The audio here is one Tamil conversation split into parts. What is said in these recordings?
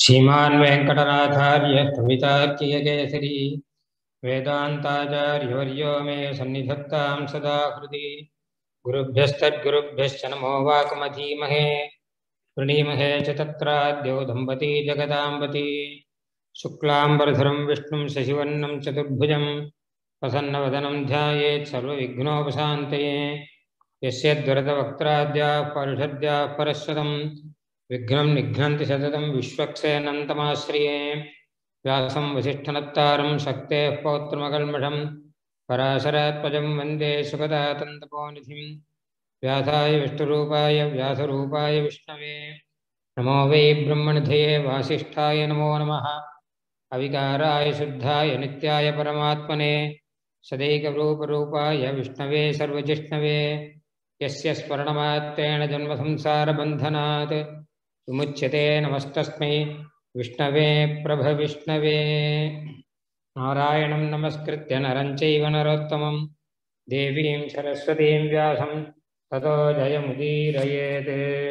श्रीमान् वेङ्कटनाथार्य कवितार्कियकेसरी वेदान्ताचार्यवर्यो मे सन्निधत्तां सदा हृदि गुरुभ्यस्तद्गुरुभ्यश्च नमो वाकमधीमहे प्रणीमहे च तत्राद्यौ दम्पती जगदाम्बती शुक्लाम्बरधरं विष्णुं शशिवर्णं चतुर्भुजं प्रसन्नवदनं ध्यायेत् सर्वविघ्नोपशान्तये यस्य द्वरदवक्त्राद्याः परिषद्याः परश्वतं विघ्नं निघ्नन्ति सततं विश्वक्सेनन्तमाश्रिये व्यासं वसिष्ठनत्तारं शक्तेः पौत्रमकल्मषं पराशरात्मजं वन्दे सुगदातन्तपोनिधिं व्यासाय विष्णुरूपाय व्यासरूपाय विष्णवे नमो वै ब्रह्मणधये वासिष्ठाय नमो नमः अविकाराय शुद्धाय नित्याय परमात्मने सदैकरूपरूपाय विष्णवे सर्वजिष्णवे यस्य स्मरणमात्रेण जन्मसंसारबन्धनात् विमुच्यते नमस्तस्मै विष्णवे प्रभविष्णवे नारायणं नमस्कृत्य नरं चैव नरोत्तमं देवीं सरस्वतीं व्यासं ततो जयमुदीरयेत्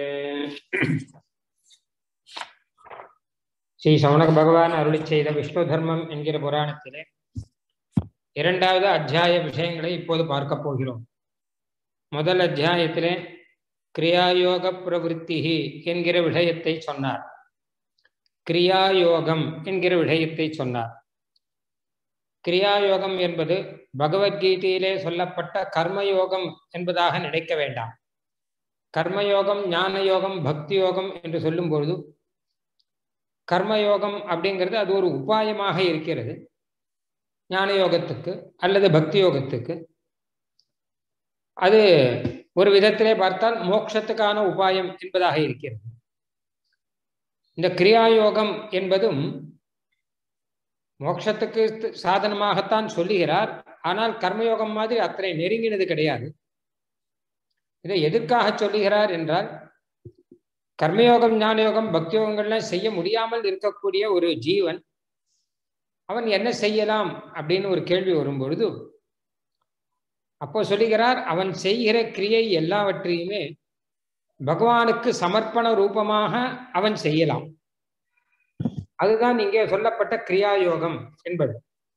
ஸ்ரீ சவுனக பகவான் அருளி செய்த விஷ்ணு தர்மம் என்கிற புராணத்திலே இரண்டாவது அத்தியாய விஷயங்களை இப்போது பார்க்க போகிறோம் முதல் அத்தியாயத்திலே கிரியாயோக பிரவருத்தி என்கிற விஷயத்தை சொன்னார் கிரியாயோகம் என்கிற விஷயத்தை சொன்னார் கிரியாயோகம் என்பது பகவத்கீதையிலே சொல்லப்பட்ட கர்மயோகம் என்பதாக நினைக்க வேண்டாம் கர்மயோகம் ஞான யோகம் பக்தி யோகம் என்று சொல்லும் பொழுது கர்மயோகம் அப்படிங்கிறது அது ஒரு உபாயமாக இருக்கிறது ஞான யோகத்துக்கு அல்லது பக்தி யோகத்துக்கு அது ஒரு விதத்திலே பார்த்தால் மோட்சத்துக்கான உபாயம் என்பதாக இருக்கிறது இந்த கிரியாயோகம் என்பதும் மோட்சத்துக்கு சாதனமாகத்தான் சொல்லுகிறார் ஆனால் கர்மயோகம் மாதிரி அத்தனை நெருங்கினது கிடையாது இதை எதற்காக சொல்லுகிறார் என்றால் கர்மயோகம் ஞானயோகம் பக்தியோகங்கள்லாம் செய்ய முடியாமல் இருக்கக்கூடிய ஒரு ஜீவன் அவன் என்ன செய்யலாம் அப்படின்னு ஒரு கேள்வி வரும்பொழுது அப்போ சொல்லுகிறார் அவன் செய்கிற கிரியை எல்லாவற்றையுமே பகவானுக்கு சமர்ப்பண ரூபமாக அவன் செய்யலாம் அதுதான் இங்கே சொல்லப்பட்ட கிரியாயோகம் என்பது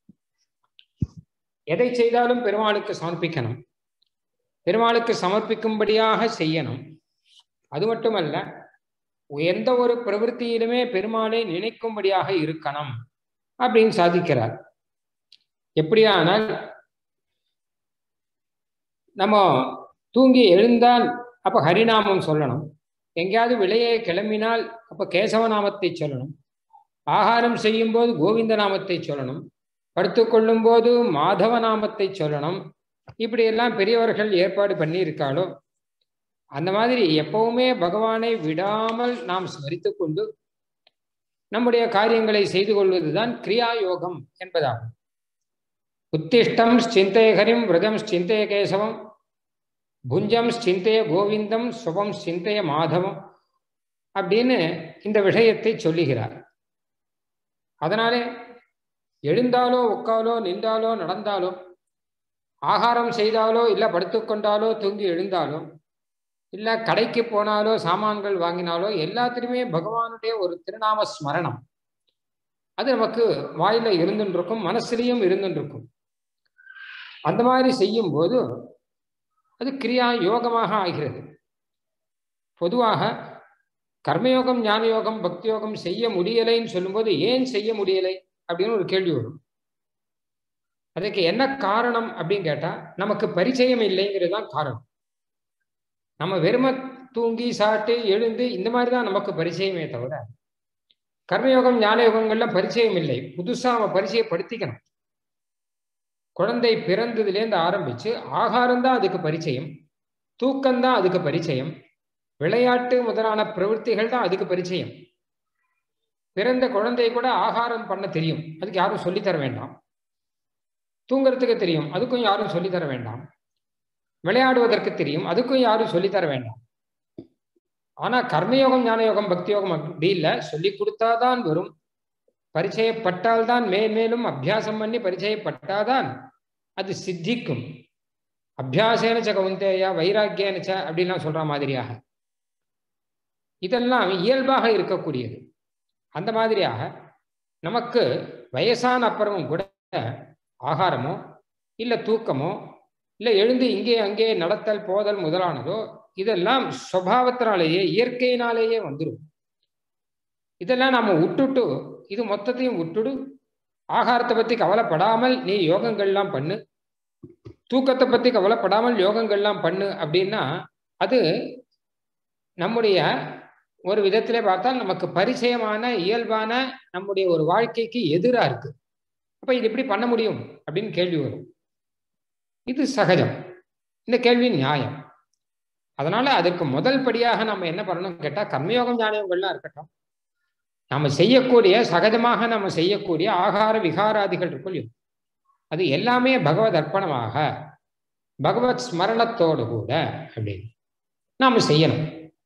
எதை செய்தாலும் பெருமாளுக்கு சமர்ப்பிக்கணும் பெருமாளுக்கு சமர்ப்பிக்கும்படியாக செய்யணும் அது மட்டுமல்ல எந்த ஒரு பிரவൃத்தியிலுமே பெருமாளை நினைக்கும்படியாக இருக்கணும் அப்படின்னு சாதிக்கிறார் எப்படியானால் நம்ம தூங்கி எழுந்தால் அப்ப ஹரிநாமம் சொல்லணும் எங்கேயாவது விலையை கிளம்பினால் அப்ப கேசவ நாமத்தை சொல்லணும் ஆகாரம் செய்யும் போது கோவிந்த நாமத்தை சொல்லணும் படுத்துக்கொள்ளும் போது மாதவ நாமத்தை சொல்லணும் இப்படியெல்லாம் பெரியவர்கள் ஏற்பாடு பண்ணி இருக்காளோ அந்த மாதிரி எப்பவுமே பகவானை விடாமல் நாம் ஸ்மரித்து கொண்டு நம்முடைய காரியங்களை செய்து கொள்வதுதான் கிரியா யோகம் என்பதாகும் உத்திஷ்டம் சிந்தைய ஹரிம் விரதம் சிந்தைய கேசவம் புஞ்சம் சிந்தைய கோவிந்தம் சுபம் சிந்தைய மாதவம் அப்படின்னு இந்த விஷயத்தை சொல்லுகிறார் அதனாலே எழுந்தாலோ உட்காலோ நின்றாலோ நடந்தாலோ ஆகாரம் செய்தாலோ இல்லை படுத்துக்கொண்டாலோ தூங்கி எழுந்தாலோ இல்லை கடைக்கு போனாலோ சாமான்கள் வாங்கினாலோ எல்லாத்திலுமே பகவானுடைய ஒரு திருநாம ஸ்மரணம் அது நமக்கு வாயில இருந்துருக்கும் மனசுலையும் இருந்துருக்கும் அந்த மாதிரி செய்யும் போது அது கிரியா யோகமாக ஆகிறது பொதுவாக கர்மயோகம் ஞான யோகம் பக்தி யோகம் செய்ய முடியலைன்னு சொல்லும்போது ஏன் செய்ய முடியலை அப்படின்னு ஒரு கேள்வி வரும் அதுக்கு என்ன காரணம் அப்படின்னு கேட்டா நமக்கு பரிச்சயம் இல்லைங்கிறது தான் காரணம் நம்ம வெறும தூங்கி சாப்பிட்டு எழுந்து இந்த மாதிரி தான் நமக்கு பரிச்சயமே தவிர கர்மயோகம் ஞான யோகங்கள்ல பரிச்சயம் இல்லை புதுசா அவன் பரிச்சயப்படுத்திக்கணும் குழந்தை பிறந்ததுலேருந்து ஆரம்பிச்சு ஆகாரம் தான் அதுக்கு பரிச்சயம் தூக்கம்தான் அதுக்கு பரிச்சயம் விளையாட்டு முதலான பிரவൃத்திகள் தான் அதுக்கு பரிச்சயம் பிறந்த குழந்தை கூட ஆகாரம் பண்ண தெரியும் அதுக்கு யாரும் சொல்லித்தர வேண்டாம் தூங்குறதுக்கு தெரியும் அதுக்கும் யாரும் சொல்லித்தர வேண்டாம் விளையாடுவதற்கு தெரியும் அதுக்கும் யாரும் சொல்லித்தர வேண்டாம் ஆனா கர்மயோகம் ஞானயோகம் பக்தி யோகம் அப்படி இல்லை சொல்லி கொடுத்தாதான் வரும் பரிச்சயப்பட்டால்தான் மேன்மேலும் அபியாசம் பண்ணி பரிச்சயப்பட்டாதான் அது சித்திக்கும் அபியாசேனச்ச கவுந்தேயா வைராக்கியனச்ச அப்படின்லாம் சொல்ற மாதிரியாக இதெல்லாம் இயல்பாக இருக்கக்கூடியது அந்த மாதிரியாக நமக்கு வயசான அப்புறமும் கூட ஆகாரமோ இல்லை தூக்கமோ இல்லை எழுந்து இங்கே அங்கே நடத்தல் போதல் முதலானதோ இதெல்லாம் சுவாவத்தினாலேயே இயற்கையினாலேயே வந்துடும் இதெல்லாம் நாம விட்டுட்டு இது மொத்தத்தையும் விட்டுடு ஆகாரத்தை பத்தி கவலைப்படாமல் நீ யோகங்கள்லாம் பண்ணு தூக்கத்தை பத்தி கவலைப்படாமல் யோகங்கள்லாம் பண்ணு அப்படின்னா அது நம்முடைய ஒரு விதத்திலே பார்த்தால் நமக்கு பரிச்சயமான இயல்பான நம்முடைய ஒரு வாழ்க்கைக்கு எதிராக இருக்கு அப்ப இது எப்படி பண்ண முடியும் அப்படின்னு கேள்வி வரும் இது சகஜம் இந்த கேள்வி நியாயம் அதனால அதற்கு முதல் படியாக நம்ம என்ன பண்ணணும் கேட்டா கர்மயோகம் ஞானயோகங்கள்லாம் இருக்கட்டும் நம்ம செய்யக்கூடிய சகஜமாக நம்ம செய்யக்கூடிய ஆகார விகாராதிகள் இருக்கும் அது எல்லாமே பகவத் அர்ப்பணமாக பகவத் ஸ்மரணத்தோடு கூட அப்படின்னு நாம செய்யணும்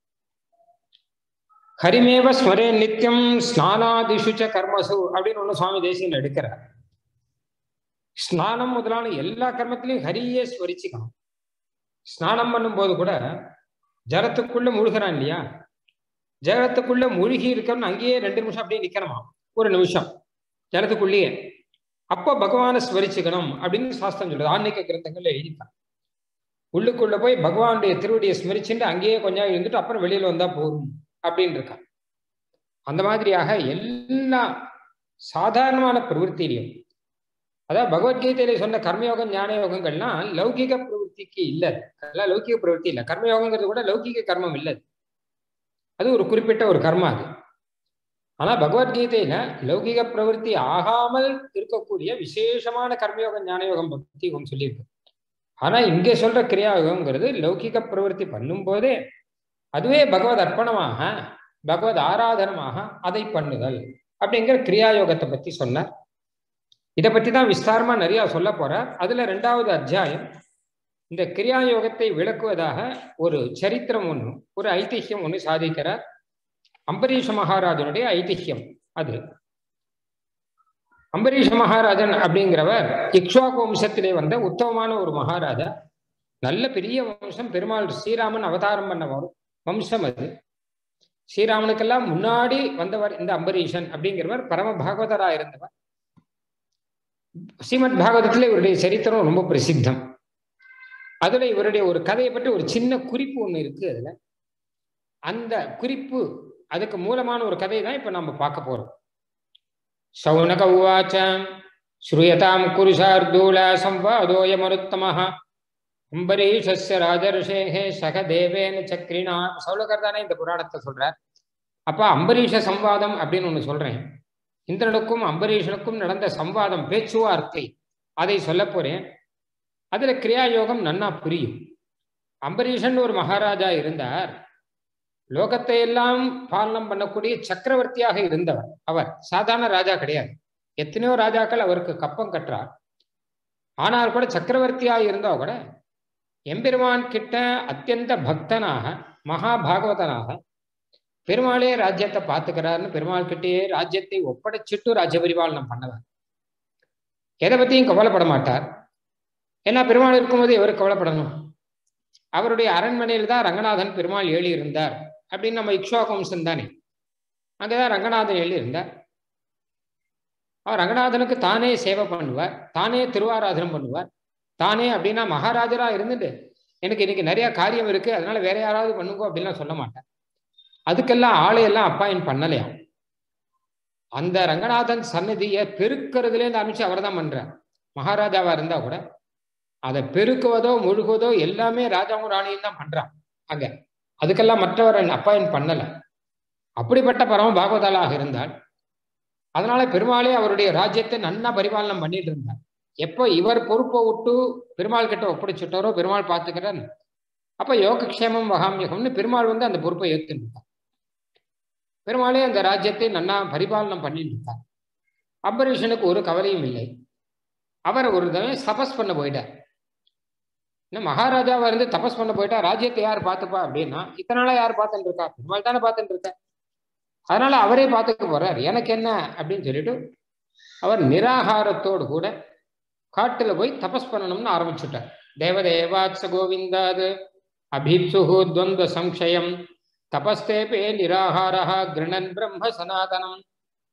ஹரிமேவ ஸ்மரே நித்தியம் ஸ்நானாதிஷுச்ச கர்மசு அப்படின்னு ஒண்ணு சுவாமி தேசியன் எடுக்கிறார் ஸ்நானம் முதலான எல்லா கர்மத்திலையும் ஹரியே ஸ்மரிச்சுக்கணும் ஸ்நானம் பண்ணும்போது கூட ஜலத்துக்குள்ள முழுகிறான் இல்லையா ஜலத்துக்குள்ள மூழ்கி இருக்கணும்னு அங்கேயே ரெண்டு நிமிஷம் அப்படியே நிக்கணுமா ஒரு நிமிஷம் ஜலத்துக்குள்ளேயே அப்போ பகவானை ஸ்மரிச்சுக்கணும் அப்படின்னு சாஸ்திரம் சொல்றது ஆன்மீக கிரந்தங்கள்ல எழுதிட்டான் உள்ளுக்குள்ள போய் பகவானுடைய திருவடியை ஸ்மரிச்சுட்டு அங்கேயே கொஞ்சம் இருந்துட்டு அப்புறம் வெளியில வந்தா போதும் அப்படின்னு இருக்கான் அந்த மாதிரியாக எல்லா சாதாரணமான பிரவருத்திலையும் அதாவது பகவத்கீதையில சொன்ன கர்மயோகம் ஞான யோகங்கள்லாம் லௌகிக பிரவருத்திக்கு இல்லை அதெல்லாம் லௌகிக பிரவருத்தி இல்லை கர்மயோகங்கிறது கூட லௌகிக கர்மம் இல்லை அது ஒரு குறிப்பிட்ட ஒரு கர்மா அது ஆனா பகவத்கீதையில லௌகிக பிரவருத்தி ஆகாமல் இருக்கக்கூடிய விசேஷமான கர்மயோகம் ஞானயோகம் பக்தி சொல்லியிருக்கு ஆனா இங்கே சொல்ற கிரியாயோகம்ங்கிறது லௌகிக பிரவருத்தி பண்ணும்போதே அதுவே பகவத் அர்ப்பணமாக பகவத் ஆராதனமாக அதை பண்ணுதல் அப்படிங்கிற கிரியாயோகத்தை பத்தி சொன்னார் இதை பத்தி தான் விஸ்தாரமா நிறைய சொல்ல போறார் அதுல ரெண்டாவது அத்தியாயம் இந்த கிரியாயோகத்தை விளக்குவதாக ஒரு சரித்திரம் ஒன்று ஒரு ஐதிஹ்யம் ஒன்று சாதிக்கிறார் அம்பரீஷ மகாராஜனுடைய ஐதிஹ்யம் அது அம்பரீஷ மகாராஜன் அப்படிங்கிறவர் இக்ஷ்வாக்கு வம்சத்திலே வந்த உத்தமமான ஒரு மகாராஜா நல்ல பெரிய வம்சம் பெருமாள் ஸ்ரீராமன் அவதாரம் பண்ண வம்சம் அது ஸ்ரீராமனுக்கெல்லாம் முன்னாடி வந்தவர் இந்த அம்பரீஷன் அப்படிங்கிறவர் பரம பாகவதரா இருந்தவர் ஸ்ரீமத் பாகவதத்துல இவருடைய சரித்திரம் ரொம்ப பிரசித்தம் அதுல இவருடைய ஒரு கதையை பற்றி ஒரு சின்ன குறிப்பு ஒண்ணு இருக்கு அதுல அந்த குறிப்பு அதுக்கு மூலமான ஒரு கதையை தான் இப்ப நம்ம பார்க்க போறோம் சௌனக உவாச்ச ஸ்ரூயதாம் குருஷார்தூல சம்வாதோய மருத்தமஹ அம்பரீஷஸ்ய ராஜர்ஷேகே சக தேவேன சக்ரினா சௌலகர் தானே இந்த புராணத்தை சொல்றார் அப்ப அம்பரீஷ சம்வாதம் அப்படின்னு ஒண்ணு சொல்றேன் இந்திரனுக்கும் அம்பரீஷனுக்கும் நடந்த சம்வாதம் பேச்சுவார்த்தை அதை சொல்ல போறேன் அதுல கிரியாயோகம் நன்னா புரியும் அம்பரீஷன் ஒரு மகாராஜா இருந்தார் லோகத்தை எல்லாம் பாலனம் பண்ணக்கூடிய சக்கரவர்த்தியாக இருந்தவர் அவர் சாதாரண ராஜா கிடையாது எத்தனையோ ராஜாக்கள் அவருக்கு கப்பம் கட்டுறார் ஆனால் கூட சக்கரவர்த்தியாக இருந்தா கூட எம்பெருமான் கிட்ட அத்தியந்த பக்தனாக மகா பாகவதனாக பெருமாளே ராஜ்யத்தை பார்த்துக்கிறாருன்னு பெருமாள் கிட்டேயே ராஜ்யத்தை ஒப்படைச்சிட்டு ராஜ்ய பரிபாலனம் பண்ணவர் எதை பத்தியும் கவலைப்பட மாட்டார் ஏன்னா பெருமாள் இருக்கும்போது எவர் கவலைப்படணும் அவருடைய அரண்மனையில் தான் ரங்கநாதன் பெருமாள் ஏழி இருந்தார் அப்படின்னு நம்ம இக்ஷாக் வம்சம் தானே அங்கதான் ரங்கநாதன் எழுதி இருந்தார் அவர் ரங்கநாதனுக்கு தானே சேவை பண்ணுவார் தானே திருவாராதனம் பண்ணுவார் தானே அப்படின்னா மகாராஜரா இருந்துட்டு எனக்கு இன்னைக்கு நிறைய காரியம் இருக்கு அதனால வேற யாராவது பண்ணுங்க அப்படின்லாம் சொல்ல மாட்டேன் அதுக்கெல்லாம் ஆளையெல்லாம் அப்பாயின் பண்ணலையாம் அந்த ரங்கநாதன் சன்னதியை பெருக்கிறதுலேருந்து ஆரம்பிச்சு அவர் தான் பண்றார் மகாராஜாவா இருந்தா கூட அதை பெருக்குவதோ முழுகுவதோ எல்லாமே ராஜாவும் ராணியும் தான் பண்றான் அங்க அதுக்கெல்லாம் மற்றவர் அப்பாயின் பண்ணல அப்படிப்பட்ட பரம பாகவதாலாக இருந்தால் அதனால பெருமாளே அவருடைய ராஜ்யத்தை நன்னா பரிபாலனம் பண்ணிட்டு இருந்தார் எப்போ இவர் பொறுப்பை விட்டு பெருமாள் கிட்ட ஒப்படைச்சுட்டாரோ பெருமாள் பார்த்துக்கிறார் அப்ப யோகக்ஷேமம் வகாமியகம்னு பெருமாள் வந்து அந்த பொறுப்பை ஏற்றுட்டார் பெருமாளே அந்த ராஜ்யத்தை நன்னா பரிபாலனம் பண்ணிட்டு இருந்தார் அம்பரீஷனுக்கு ஒரு கவலையும் இல்லை அவர் ஒரு தடவை தபஸ் பண்ண போயிட்டார் இன்னும் மகாராஜாவா இருந்து தபஸ் பண்ண போயிட்டா ராஜ்யத்தை யார் பார்த்துப்பா அப்படின்னா இத்தனால யார் பார்த்துட்டு இருக்கா பெருமாள் தானே பார்த்துட்டு இருக்க அதனால அவரே பார்த்துக்க போறார் எனக்கு என்ன அப்படின்னு சொல்லிட்டு அவர் நிராகாரத்தோடு கூட காட்டுல போய் தபஸ் பண்ணணும்னு ஆரம்பிச்சுட்டார் தேவதேவாத்ச கோவிந்தாது அபிப்சுகு துவந்த சம்சயம் தபஸ்தேபே நிராகாரா கிருணன் பிரம்ம சனாதனம்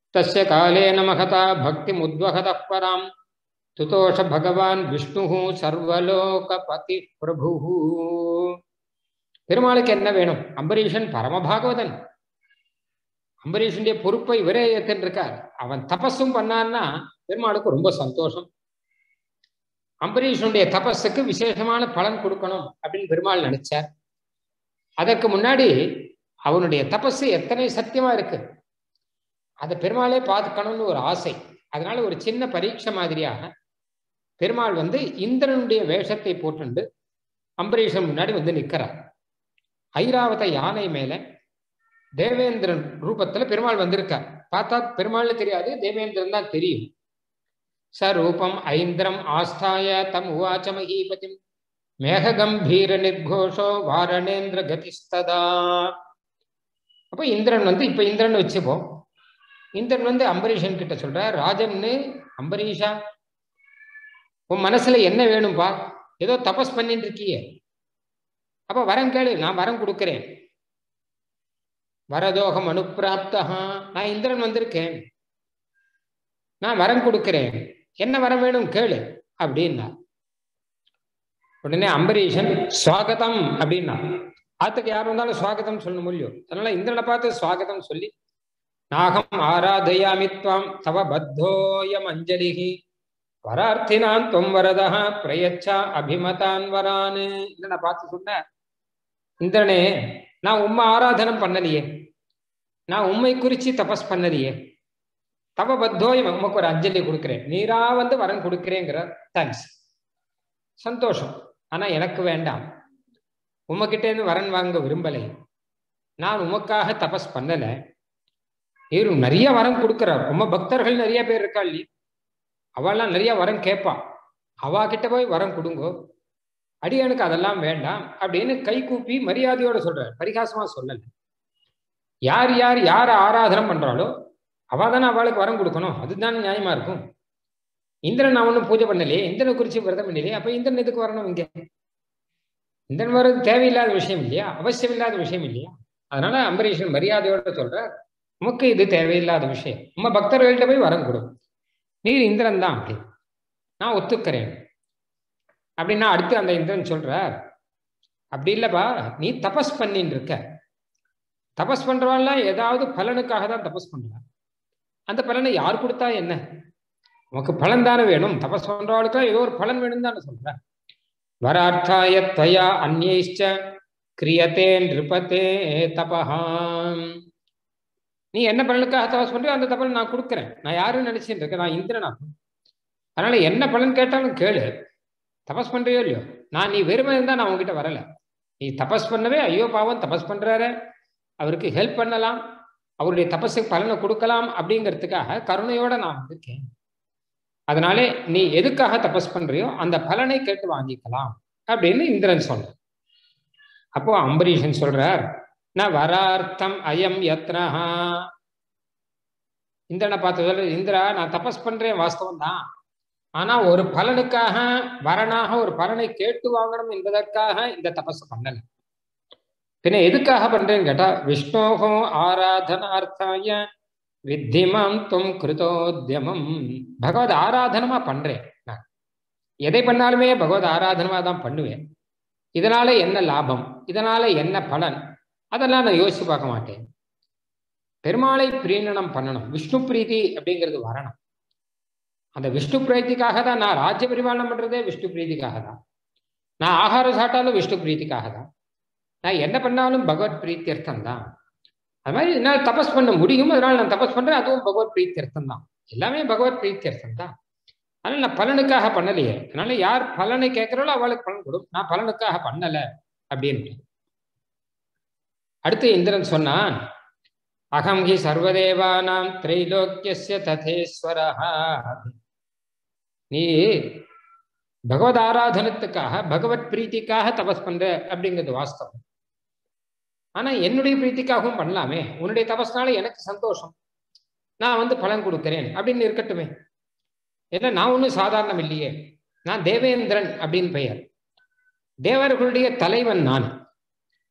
தஸ்ய காலேன மகதா பக்தி முத்வகத பராம் துதோஷ பகவான் விஷ்ணு சர்வலோகபதி பிரபு பெருமாளுக்கு என்ன வேணும் அம்பரீஷன் பரமபாகவதன் அம்பரீஷனுடைய பொறுப்பை இவரே ஏற்றிருக்கார் அவன் தபஸும் பண்ணான்னா பெருமாளுக்கு ரொம்ப சந்தோஷம் அம்பரீஷனுடைய தபஸுக்கு விசேஷமான பலன் கொடுக்கணும் அப்படின்னு பெருமாள் நினைச்சார் அதற்கு முன்னாடி அவனுடைய தபஸ் எத்தனை சத்தியமா இருக்கு அதை பெருமாளே பார்த்துக்கணும்னு ஒரு ஆசை அதனால ஒரு சின்ன பரீட்சை மாதிரியாக பெருமாள் வந்து இந்திரனுடைய வேஷத்தை போட்டுண்டு அம்பரீஷன் முன்னாடி வந்து நிற்கிறார் ஐராவத யானை மேல தேவேந்திரன் ரூபத்துல பெருமாள் வந்திருக்கார் பார்த்தா பெருமாள்னு தெரியாது தேவேந்திரன் தான் தெரியும் சரூபம் ஐந்திரம் ஆஸ்தாய தம் உவாச்ச மகீபதிம் மேககம்பீர நிர்கோஷோ வாரணேந்திர கதிஸ்ததா அப்ப இந்திரன் வந்து இப்ப இந்திரன் வச்சுப்போம் இந்திரன் வந்து அம்பரீஷன் கிட்ட சொல்ற ராஜன்னு அம்பரீஷா உன் மனசுல என்ன வேணும்பா ஏதோ தபஸ் பண்ணிட்டு இருக்கியே அப்ப வரம் கேளு நான் வரம் கொடுக்கிறேன் வரதோகம் அனுப்பிராப்தா நான் இந்திரன் வந்திருக்கேன் நான் வரம் கொடுக்கிறேன் என்ன வரம் வேணும் கேளு அப்படின்னா உடனே அம்பரீஷன் சுவாகதம் அப்படின்னா ஆத்துக்கு யார் வந்தாலும் சுவாகதம் சொல்ல முடியும் அதனால இந்திரனை பார்த்து சுவாகதம் சொல்லி நாகம் ஆராதயாமி துவாம் தவ பத்தோயம் அஞ்சலிகி வரார்த்தினான் தொம் வரதா பிரயச்சா அபிமதான் வரான்னு இந்திரனை பார்த்து சொன்ன இந்திரனே நான் உண்மை ஆராதனம் பண்ணலையே நான் உண்மை குறிச்சு தபஸ் பண்ணலையே தவ பத்தோயம் உமக்கு ஒரு அஞ்சலி கொடுக்குறேன் நீரா வந்து வரம் கொடுக்குறேங்கிற தேங்க்ஸ் சந்தோஷம் ஆனா எனக்கு வேண்டாம் உமக்கிட்டேருந்து வரன் வாங்க விரும்பலை நான் உமக்காக தபஸ் பண்ணல நீர் நிறைய வரம் கொடுக்குறார் உம பக்தர்கள் நிறைய பேர் இருக்கா இல்லையா அவெல்லாம் நிறைய வரம் கேட்பா அவா கிட்ட போய் வரம் கொடுங்கோ அடியனுக்கு அதெல்லாம் வேண்டாம் அப்படின்னு கை கூப்பி மரியாதையோட சொல்றார் பரிகாசமா சொல்லல யார் யார் யார் ஆராதனம் பண்றாளோ அவ தானே அவளுக்கு வரம் கொடுக்கணும் அதுதானே நியாயமா இருக்கும் இந்திரன் நான் ஒன்றும் பூஜை பண்ணலையே இந்திரனை குறிச்சு விரதம் பண்ணலையே அப்ப இந்திரன் எதுக்கு வரணும் இங்க இந்திரன் வர்றது தேவையில்லாத விஷயம் இல்லையா அவசியம் இல்லாத விஷயம் இல்லையா அதனால அம்பரீஷன் மரியாதையோட சொல்ற உமக்கு இது தேவையில்லாத விஷயம் உம்ம பக்தர்கள்ட்ட போய் வரம் கொடு நீர் இந்திரன் தான் அப்படி நான் ஒத்துக்கிறேன் அப்படின்னா அடுத்து அந்த இந்திரன் சொல்றார் அப்படி இல்லப்பா நீ தபஸ் பண்ணின்னு இருக்க தபஸ் பண்றவாள்லாம் ஏதாவது பலனுக்காக தான் தபஸ் பண்றான் அந்த பலனை யார் கொடுத்தா என்ன உனக்கு பலன் தானே வேணும் தபஸ் பண்றவாளுக்கு ஏதோ ஒரு பலன் வேணும் தானே சொல்ற வரார்த்தாய துவயா அந்நைச்ச கிரியத்தே நிருபத்தே தபஹாம் நீ என்ன பலனுக்காக தபஸ் பண்றியோ அந்த தபல் நான் கொடுக்குறேன் நான் யாருன்னு நினைச்சிட்டு இருக்கேன் நான் இந்திரனா அதனால என்ன பலன் கேட்டாலும் கேளு தபஸ் பண்றியோ இல்லையோ நான் நீ வெறுமை இருந்தா நான் உங்ககிட்ட வரல நீ தபஸ் பண்ணவே ஐயோ பாவம் தபஸ் பண்றாரு அவருக்கு ஹெல்ப் பண்ணலாம் அவருடைய தபஸுக்கு பலனை கொடுக்கலாம் அப்படிங்கிறதுக்காக கருணையோட நான் வந்திருக்கேன் அதனாலே நீ எதுக்காக தபஸ் பண்றியோ அந்த பலனை கேட்டு வாங்கிக்கலாம் அப்படின்னு இந்திரன் சொல்ற அப்போ அம்பரீஷன் சொல்றார் ந வரார்த்தம் அயம் யத்னஹா இந்திரனை பார்த்து சொல்ற இந்திரா நான் தபஸ் பண்றேன் வாஸ்தவம் தான் ஆனா ஒரு பலனுக்காக வரனாக ஒரு பலனை கேட்டு வாங்கணும் என்பதற்காக இந்த தபஸ் பண்ணல பின்ன எதுக்காக பண்றேன்னு கேட்டா விஷ்ணோகோ ஆராதனார்த்தாய வித்திமாம் தும் கிருதோத்தியமம் பகவத் ஆராதனமா பண்றேன் நான் எதை பண்ணாலுமே பகவத் ஆராதனமா தான் பண்ணுவேன் இதனால என்ன லாபம் இதனால என்ன பலன் அதெல்லாம் நான் யோசிச்சு பார்க்க மாட்டேன் பெருமாளை பிரீணனம் பண்ணணும் விஷ்ணு பிரீதி அப்படிங்கிறது வரணும் அந்த விஷ்ணு பிரீத்திக்காக தான் நான் ராஜ்ய பரிபாலனம் பண்றதே விஷ்ணு பிரீத்திக்காக தான் நான் ஆகாரம் சாப்பிட்டாலும் விஷ்ணு பிரீத்திக்காக தான் நான் என்ன பண்ணாலும் பகவத் பிரீத்தியர்த்தம் தான் அது மாதிரி என்னால் தபஸ் பண்ண முடியும் அதனால நான் தபஸ் பண்றேன் அதுவும் பகவத் பிரீத்தியர்த்தம் தான் எல்லாமே பகவத் பிரீத்தியர்த்தம் தான் அதனால நான் பலனுக்காக பண்ணலையே அதனால யார் பலனை கேட்கிறாளோ அவளுக்கு பலன் கொடும் நான் பலனுக்காக பண்ணல அப்படின்னு அடுத்து இந்திரன் சொன்னான் அகம் ஹி சர்வதேவானாம் திரைலோக்கிய ததேஸ்வரஹா நீ பகவத் ஆராதனத்துக்காக பகவத் பிரீத்திக்காக தபஸ் பண்ற அப்படிங்கிறது வாஸ்தவம் ஆனா என்னுடைய பிரீத்திக்காகவும் பண்ணலாமே உன்னுடைய தபஸ்னால எனக்கு சந்தோஷம் நான் வந்து பலன் கொடுக்கிறேன் அப்படின்னு இருக்கட்டுமே ஏன்னா நான் ஒன்றும் சாதாரணம் இல்லையே நான் தேவேந்திரன் அப்படின்னு பெயர் தேவர்களுடைய தலைவன் நான்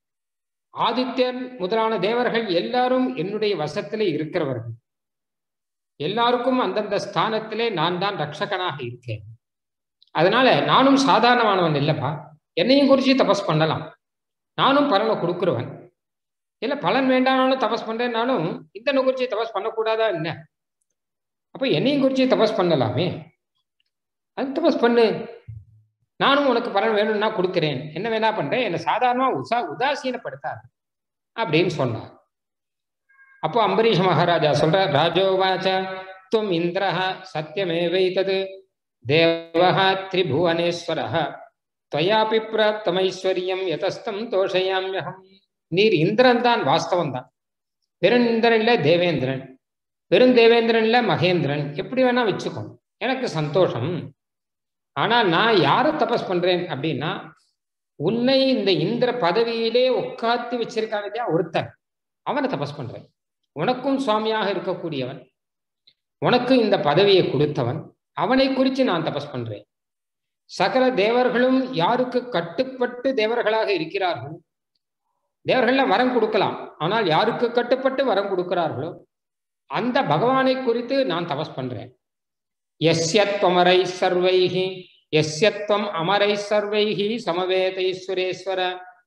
ஆதித்யன் முதலான தேவர்கள் எல்லாரும் என்னுடைய வசத்துல இருக்கிறவர்கள் எல்லாருக்கும் அந்தந்த ஸ்தானத்திலே நான் தான் ரட்சகனாக இருக்கேன் அதனால நானும் சாதாரணமானவன் இல்லப்பா என்னையும் குறிச்சு தபஸ் பண்ணலாம் நானும் பலனை கொடுக்குறவன் இல்லை பலன் வேண்டாம்னாலும் தபஸ் பண்றேன்னாலும் இந்த குறிச்சி தபஸ் பண்ணக்கூடாதா என்ன அப்போ என்னையும் குறிச்சி தபஸ் பண்ணலாமே அது தபஸ் பண்ணு நானும் உனக்கு பலன் வேணும்னா கொடுக்குறேன் என்ன வேணா பண்றேன் என்னை சாதாரணமா உசா உதாசீனப்படுத்தாது அப்படின்னு சொன்னார் அப்போ அம்பரீஷ் மகாராஜா சொல்ற ராஜோவாச்ச துவம் இந்திரஹ சத்தியமேவைத்தது தேவஹ திரிபுவனேஸ்வரஹ துவயாபி பிராப்தமைஸ்வரியம் யதஸ்தம் தோஷயாமியகம் நீர் இந்திரன் தான் வாஸ்தவம் தான் பெருந்திரன் இல்ல தேவேந்திரன் பெருந்தேவேந்திரன் இல்ல மகேந்திரன் எப்படி வேணா வச்சுக்கோ எனக்கு சந்தோஷம் ஆனா நான் யாரை தபஸ் பண்றேன் அப்படின்னா உன்னை இந்த இந்திர பதவியிலே உட்காத்து வச்சிருக்கான் இல்லையா ஒருத்தன் அவனை தபஸ் பண்றேன் உனக்கும் சுவாமியாக இருக்கக்கூடியவன் உனக்கு இந்த பதவியை கொடுத்தவன் அவனை குறித்து நான் தபஸ் பண்றேன் சகல தேவர்களும் யாருக்கு கட்டுப்பட்டு தேவர்களாக இருக்கிறார்களோ தேவர்கள்ல வரம் கொடுக்கலாம் ஆனால் யாருக்கு கட்டுப்பட்டு வரம் கொடுக்கிறார்களோ அந்த பகவானை குறித்து நான் தபஸ் பண்றேன் எஸ்யத்வமரை சர்வைஹி எஸ்யத்வம் அமரை சர்வைஹி சமவேதை சுரேஸ்வர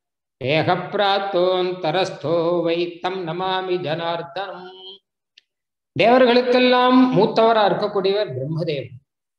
ஏகப்பிராத்தோந்தரஸ்தோ வை தம் நமாமி ஜனார்தனம் தேவர்களுக்கெல்லாம் மூத்தவரா இருக்கக்கூடியவர் பிரம்மதேவன்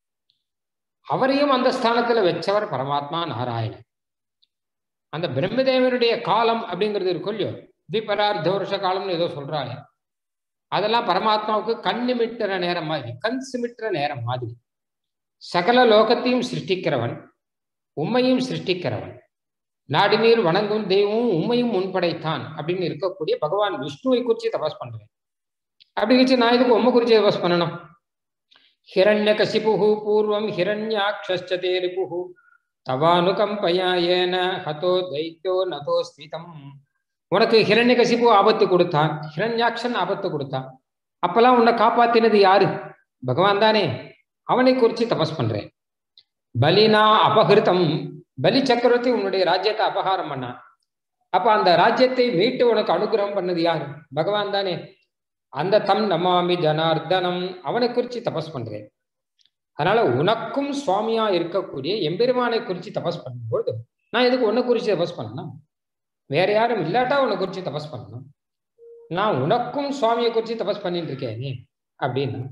அவரையும் அந்த ஸ்தானத்துல வச்சவர் பரமாத்மா நாராயணன் அந்த பிரம்மதேவனுடைய காலம் அப்படிங்கிறது இருக்கும் இல்லையோ திபரார்த்த வருஷ காலம்னு ஏதோ சொல்றாங்க அதெல்லாம் பரமாத்மாவுக்கு கண் நிமிட்டுற நேரம் மாதிரி கண் சிமிட்டுற நேரம் மாதிரி சகல லோகத்தையும் சிருஷ்டிக்கிறவன் உண்மையும் சிருஷ்டிக்கிறவன் நாடு நீர் வணங்கும் தெய்வமும் உண்மையும் முன்படைத்தான் அப்படின்னு இருக்கக்கூடிய பகவான் விஷ்ணுவை குறித்து தபஸ் பண்றேன் அப்படி வச்சு நான் இதுக்கு உண்மை குறித்து தபஸ் பண்ணணும் ஹிரண்ய கசிபுகு பூர்வம் ஹிரண்யாட்சே ரிபுகு தவானுகம்பயா ஏன ஹதோ தைத்தியோ நதோ ஸ்மிதம் உனக்கு ஹிரண்ய கசிபு ஆபத்து கொடுத்தான் ஹிரண்யாட்சன் ஆபத்து கொடுத்தான் அப்பெல்லாம் உன்னை காப்பாத்தினது யாரு பகவான் தானே அவனை குறித்து தபஸ் பண்றேன் பலினா அபகிருத்தம் பலி சக்கரவர்த்தி உன்னுடைய ராஜ்யத்தை அபகாரம் பண்ணான் அப்ப அந்த ராஜ்யத்தை மீட்டு உனக்கு அனுகிரகம் பண்ணது யாரு பகவான் தானே அந்த தம் நமாமி ஜனார்தனம் அவனை குறித்து தபஸ் பண்றேன் அதனால உனக்கும் சுவாமியா இருக்கக்கூடிய எம்பெருமானை குறித்து தபஸ் பண்ணும்போது நான் எதுக்கு உன்னை குறித்து தபஸ் பண்ணணும் வேற யாரும் இல்லாட்டா உன்னை குறித்து தபஸ் பண்ணணும் நான் உனக்கும் சுவாமியை குறித்து தபஸ் பண்ணிட்டு இருக்கேன் நீ அப்படின்னு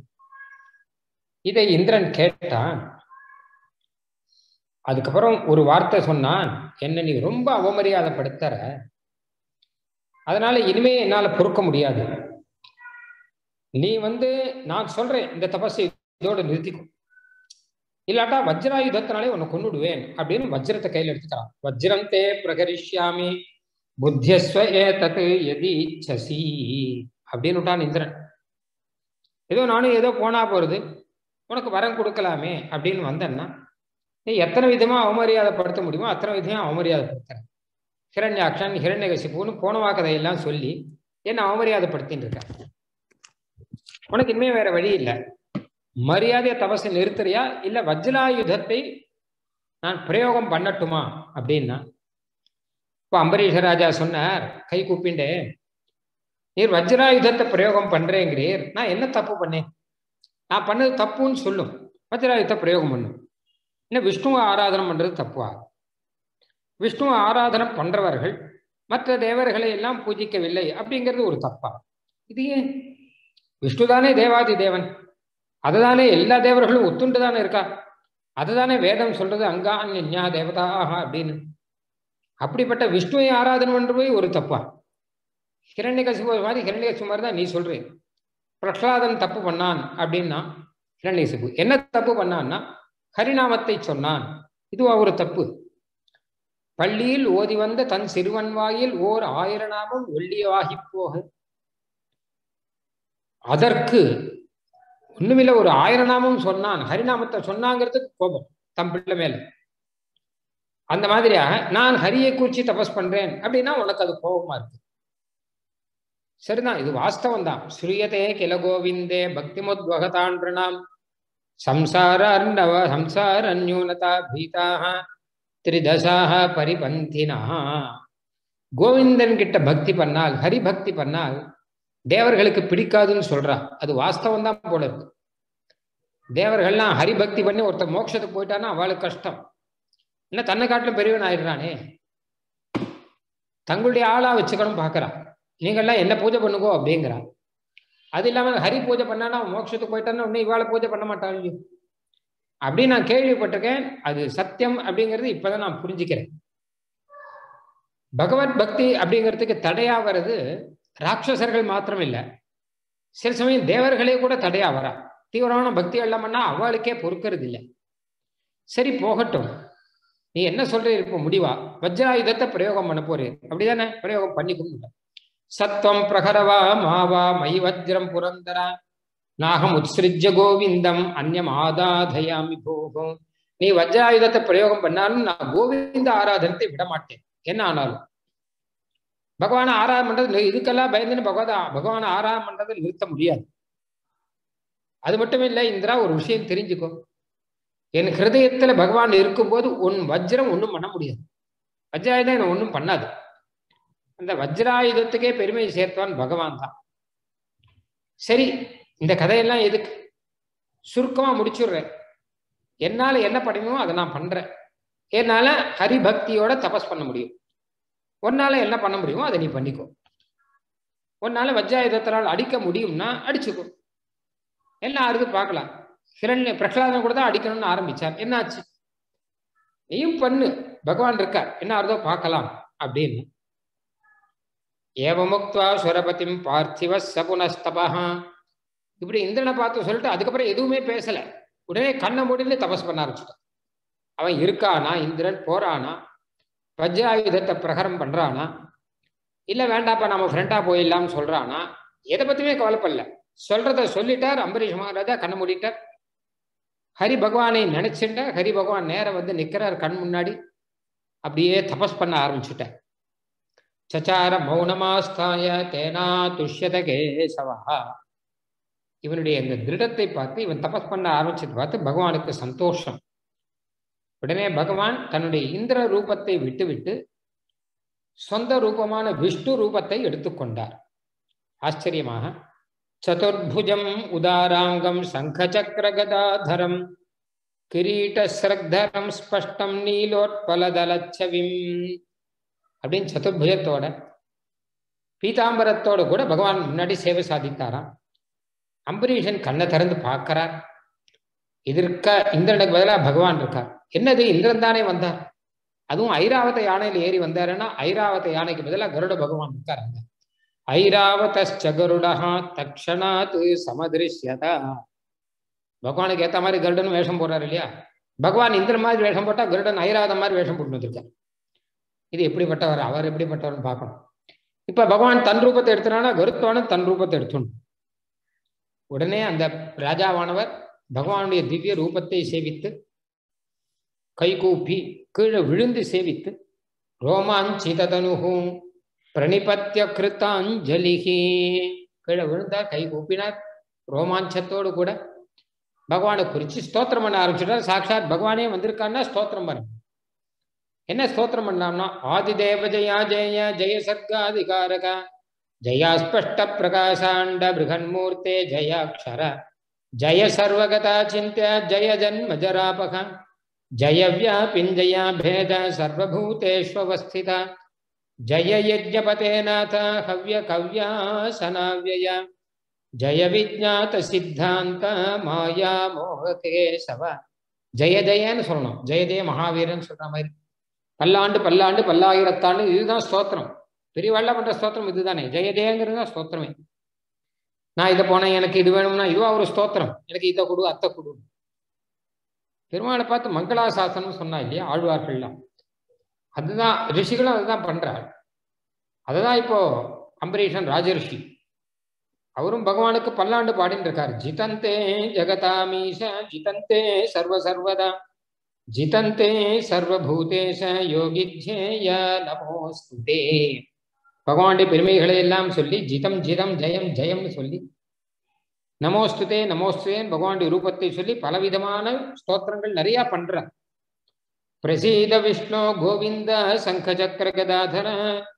இதை இந்திரன் கேட்டான் அதுக்கப்புறம் ஒரு வார்த்தை சொன்னான் என்ன நீ ரொம்ப அவமரியாதைப்படுத்துற அதனால இனிமே என்னால பொறுக்க முடியாது நீ வந்து நான் சொல்றேன் இந்த தபஸை இதோட நிறுத்திக்கும் இல்லாட்டா வஜ்ராயுதத்தினாலே உன்னை கொண்டுடுவேன் அப்படின்னு வஜ்ரத்தை கையில் எடுத்துக்கிறான் வஜ்ரம் தே பிரகரிஷ்யாமி புத்தியஸ்வ ஏ தத்து எதி சசி அப்படின்னு விட்டான் இந்திரன் ஏதோ நானும் ஏதோ போனா போறது உனக்கு வரம் கொடுக்கலாமே அப்படின்னு வந்தேன்னா நீ எத்தனை விதமா அவமரியாதைப்படுத்த முடியுமோ அத்தனை விதமா அவமரியாதைப்படுத்துறேன் ஹிரண்யாக்ஷன் ஹிரண்யகசிப்புன்னு போனவா கதையெல்லாம் சொல்லி என்ன அவமரியாதைப்படுத்தின்னு இருக்க உனக்கு இனிமே வேற வழி இல்லை மரியாதைய தபசை நிறுத்துறியா இல்ல வஜ்ராயுதத்தை நான் பிரயோகம் பண்ணட்டுமா அப்படின்னா இப்போ அம்பரீஷ ராஜா சொன்னார் கை கூப்பிண்டே நீர் வஜ்ராயுதத்தை பிரயோகம் பண்றேங்கிறீர் நான் என்ன தப்பு பண்ணேன் நான் பண்ணது தப்புன்னு சொல்லும் வஜ்ராயுதத்தை பிரயோகம் பண்ணும் என்ன விஷ்ணுவை ஆராதனம் பண்றது தப்பா விஷ்ணுவை ஆராதனம் பண்றவர்கள் மற்ற தேவர்களை எல்லாம் பூஜிக்கவில்லை அப்படிங்கிறது ஒரு தப்பா இது ஏன் விஷ்ணு தானே தேவாதி தேவன் அதுதானே எல்லா தேவர்களும் ஒத்துண்டு தானே இருக்கா அதுதானே வேதம் சொல்றது அங்கா அந்யா தேவதாக அப்படின்னு அப்படிப்பட்ட விஷ்ணுவை ஆராதனை பண்றது ஒரு தப்பா ஹிரண்யகசிபு மாதிரி ஹிரண்யகசிபு மாதிரி தான் நீ சொல்றேன் பிரஹ்லாதன் தப்பு பண்ணான் அப்படின்னா ஹிரண்யகசிபு என்ன தப்பு பண்ணான்னா ஹரிநாமத்தை சொன்னான் இதுவா ஒரு தப்பு பள்ளியில் ஓதி வந்த தன் சிறுவன் வாயில் ஓர் ஆயிரநாமம் ஒல்லியவாகி போக அதற்கு ஒண்ணுமில்ல ஒரு ஆயிரநாமம் சொன்னான் ஹரிநாமத்தை சொன்னாங்கிறதுக்கு கோபம் தம் பிள்ளை மேல அந்த மாதிரியாக நான் ஹரியை குறிச்சு தபஸ் பண்றேன் அப்படின்னா உனக்கு அது கோபமா இருக்கு சரிதான் இது வாஸ்தவம் தான் ஸ்ரீயதே கில கோவிந்தே பக்திமுத்வகதான்றாம் சம்சார அர்ணவ சம்சார அந்யூனதா பீதாக திரிதசாக பரிபந்தினா கோவிந்தன் கிட்ட பக்தி பண்ணால் ஹரி பக்தி பண்ணால் தேவர்களுக்கு பிடிக்காதுன்னு சொல்றா அது வாஸ்தவம் தான் போல இருக்கு தேவர்கள்லாம் ஹரிபக்தி பண்ணி ஒருத்தர் மோட்சத்துக்கு போயிட்டான்னா அவளுக்கு கஷ்டம் இல்லை தன்னை காட்டிலும் பெரியவன் ஆயிடுறானே தங்களுடைய ஆளா வச்சுக்கணும் பார்க்கறா நீங்கள்லாம் என்ன பூஜை பண்ணுங்கோ அப்படிங்கிறா அது இல்லாம ஹரி பூஜை பண்ணானா அவன் மோட்சத்துக்கு போயிட்டான்னா உடனே இவாளை பூஜை பண்ண மாட்டாங்க அப்படி நான் கேள்விப்பட்டிருக்கேன் அது சத்தியம் அப்படிங்கிறது இப்பதான் நான் புரிஞ்சுக்கிறேன் பகவத் பக்தி அப்படிங்கிறதுக்கு தடையா வர்றது ராட்சசர்கள் மாத்திரம் இல்லை சில சமயம் தேவர்களே கூட தடையா வரா தீவிரமான பக்தி எல்லாம் பண்ணா அவளுக்கே பொறுக்கிறது இல்லை சரி போகட்டும் நீ என்ன சொல்ற இப்போ முடிவா வஜ்ராயுதத்தை பிரயோகம் பண்ண போறே அப்படிதானே பிரயோகம் பண்ணிக்கணும் சத்வம் பிரகரவா மாவா மை வஜ்ரம் புரந்தரா நாகம் உத்ஸ்ரிஜ்ய கோவிந்தம் அந்யம் ஆதாதயாமி போகும் நீ வஜ்ராயுதத்தை பிரயோகம் பண்ணாலும் நான் கோவிந்த ஆராதனத்தை விட மாட்டேன் என்ன ஆனாலும் பகவான ஆராதனை பண்றது இதுக்கெல்லாம் பயந்துன்னு பகவான பகவான ஆராதனை பண்றதை நிறுத்த முடியாது அது மட்டும் இல்லை இந்திரா ஒரு விஷயம் தெரிஞ்சுக்கோ என் ஹிருதயத்துல பகவான் இருக்கும்போது உன் வஜ்ரம் ஒன்றும் பண்ண முடியாது வஜ்ராயுதம் என்ன ஒன்றும் பண்ணாது அந்த வஜ்ராயுதத்துக்கே பெருமை சேர்த்தவன் பகவான் தான் சரி இந்த கதையெல்லாம் எதுக்கு சுருக்கமா முடிச்சுடுறேன் என்னால என்ன பண்ணணுமோ அதை நான் பண்றேன் என்னால ஹரிபக்தியோட தபஸ் பண்ண முடியும் உன்னால என்ன பண்ண முடியுமோ அதை நீ பண்ணிக்கோ உன்னால வஜ்ராயுதத்தினால் அடிக்க முடியும்னா அடிச்சுக்கோ எல்லாம் ஆறுது பார்க்கலாம் ஹிரண்ய பிரகலாதன் கூட தான் அடிக்கணும்னு ஆரம்பிச்சார் என்னாச்சு நீயும் பண்ணு பகவான் இருக்கார் என்ன ஆறுதோ பார்க்கலாம் அப்படின்னு ஏவமுக்துவா சுரபதிம் பார்த்திவ சபுனஸ்தபா இப்படி இந்திரனை பார்த்து சொல்லிட்டு அதுக்கப்புறம் எதுவுமே பேசல உடனே கண்ணை மூடின்னு தபஸ் பண்ண ஆரம்பிச்சுட்டான் அவன் இருக்கானா இந்திரன் போறானா வஜ்ராயுதத்தை பிரகரம் பண்றானா இல்ல வேண்டாப்பா நம்ம ஃப்ரெண்டா போயிடலாம்னு சொல்றானா எதை பத்தியுமே கவலைப்படல சொல்றத சொல்லிட்டார் அம்பரீஷ் மகாராஜா கண்ணை மூடிட்டார் ஹரி பகவானை நினைச்சுட்டார் ஹரி பகவான் நேரம் வந்து நிக்கிறார் கண் முன்னாடி அப்படியே தபஸ் பண்ண ஆரம்பிச்சுட்டார் சச்சார மௌனமாஸ்தாய தேனா துஷ்யத கேசவா இவனுடைய இந்த திருடத்தை பார்த்து இவன் தபஸ் பண்ண ஆரம்பிச்சதை பார்த்து பகவானுக்கு சந்தோஷம் உடனே பகவான் தன்னுடைய இந்திர ரூபத்தை விட்டுவிட்டு சொந்த ரூபமான விஷ்ணு ரூபத்தை எடுத்துக்கொண்டார் ஆச்சரியமாக சதுர்புஜம் உதாராங்கம் சங்கச்சக்கரகதாதரம் கிரீட்டஸ்ரக்தரம் ஸ்பஷ்டம் நீலோத்பலதலச்சவிம் அப்படின்னு சதுர்புஜத்தோட பீதாம்பரத்தோட கூட பகவான் முன்னாடி சேவை சாதித்தாராம் அம்பரீஷன் கண்ணை திறந்து பார்க்கிறார் எதிர்க்க இந்திரனுக்கு பதிலாக பகவான் இருக்கார் என்னது இந்திரன் தானே வந்தார் அதுவும் ஐராவத யானையில ஏறி வந்தாருன்னா ஐராவத யானைக்கு பதிலாக கருட பகவான் இருக்கார் அங்க ஐராவதருடா தக்ஷணாத் சமதிருஷ்யதா பகவானுக்கு ஏத்த மாதிரி கருடன் வேஷம் போடுறாரு இல்லையா பகவான் இந்திரன் மாதிரி வேஷம் போட்டா கருடன் ஐராவத மாதிரி வேஷம் போட்டு வந்திருக்கார் இது எப்படிப்பட்டவர் அவர் எப்படிப்பட்டவர்னு பார்க்கணும் இப்ப பகவான் தன் ரூபத்தை எடுத்துனா கருத்தவனும் தன் ரூபத்தை எடுத்துணும் உடனே அந்த ராஜாவானவர் பகவானுடைய திவ்ய ரூபத்தை சேவித்து கைகூப்பி கீழே விழுந்து சேவித்து ரோமாஞ்சிதனுகு பிரணிபத்திய கிருத்தாஞ்சலிகி கீழே விழுந்தார் கை கூப்பினார் ரோமாஞ்சத்தோடு கூட பகவானை குறிச்சு ஸ்தோத்திரம் பண்ண ஆரம்பிச்சுட்டார் சாட்சாத் பகவானே வந்திருக்கான்னா ஸ்தோத்திரம் பண்ண என்ன ஸ்தோத்திரம் பண்ணலாம்னா ஆதிதேவ ஜெயா ஜெய ஜெய சர்க்காதிகாரக ஜயா ஸ்பஷ்ட பிரகாசாண்ட பிருகன்மூர்த்தே ஜயாட்சர ஜய சர்வகதா சிந்திய ஜய ஜன்ம ஜராபக ஜய வியாபிஞ்சயா பேத சர்வபூதேஷ்வஸ்தித ஜய யஜ்ஞபதே நாத ஹவ்ய கவ்யாசனாவ்யய ஜய விஜாத சித்தாந்த மாயா மோககேசவ ஜெய ஜெயன்னு சொல்லணும் ஜெய ஜெய மகாவீரன் சொல்ற மாதிரி பல்லாண்டு பல்லாண்டு பல்லாயிரத்தாண்டு இதுதான் ஸ்தோத்திரம் பெரியவாழ்ல பண்ற ஸ்தோத்திரம் இதுதானே ஜெய ஜெயங்கிறது தான் ஸ்தோத்திரமே நான் இதை போனேன் எனக்கு இது வேணும்னா இதுவா ஒரு ஸ்தோத்திரம் எனக்கு இதை கொடு அத்தை கொடு பெருமாளை பார்த்து மங்களாசாசனம் சொன்னா இல்லையா ஆழ்வார்கள்லாம் அதுதான் ரிஷிகளும் அதுதான் பண்றார் அதுதான் இப்போ அம்பரீஷன் ராஜரிஷி அவரும் பகவானுக்கு பல்லாண்டு பாடின்னு இருக்கார் ஜிதந்தே ஜெகதாமீஷ ஜிதந்தே சர்வ சர்வதா ஜிதந்தே சர்வபூதேஷ யோகித்யேய நமோஸ்துதே பகவானுடைய பெருமைகளை எல்லாம் சொல்லி ஜிதம் ஜிதம் ஜெயம் ஜெயம்னு சொல்லி நமோஸ்துதே நமோஸ்துதேன் பகவானுடைய ரூபத்தை சொல்லி பலவிதமான ஸ்தோத்திரங்கள் நிறைய பண்ற பிரசீத விஷ்ணு கோவிந்த சங்க சக்கர கதாதர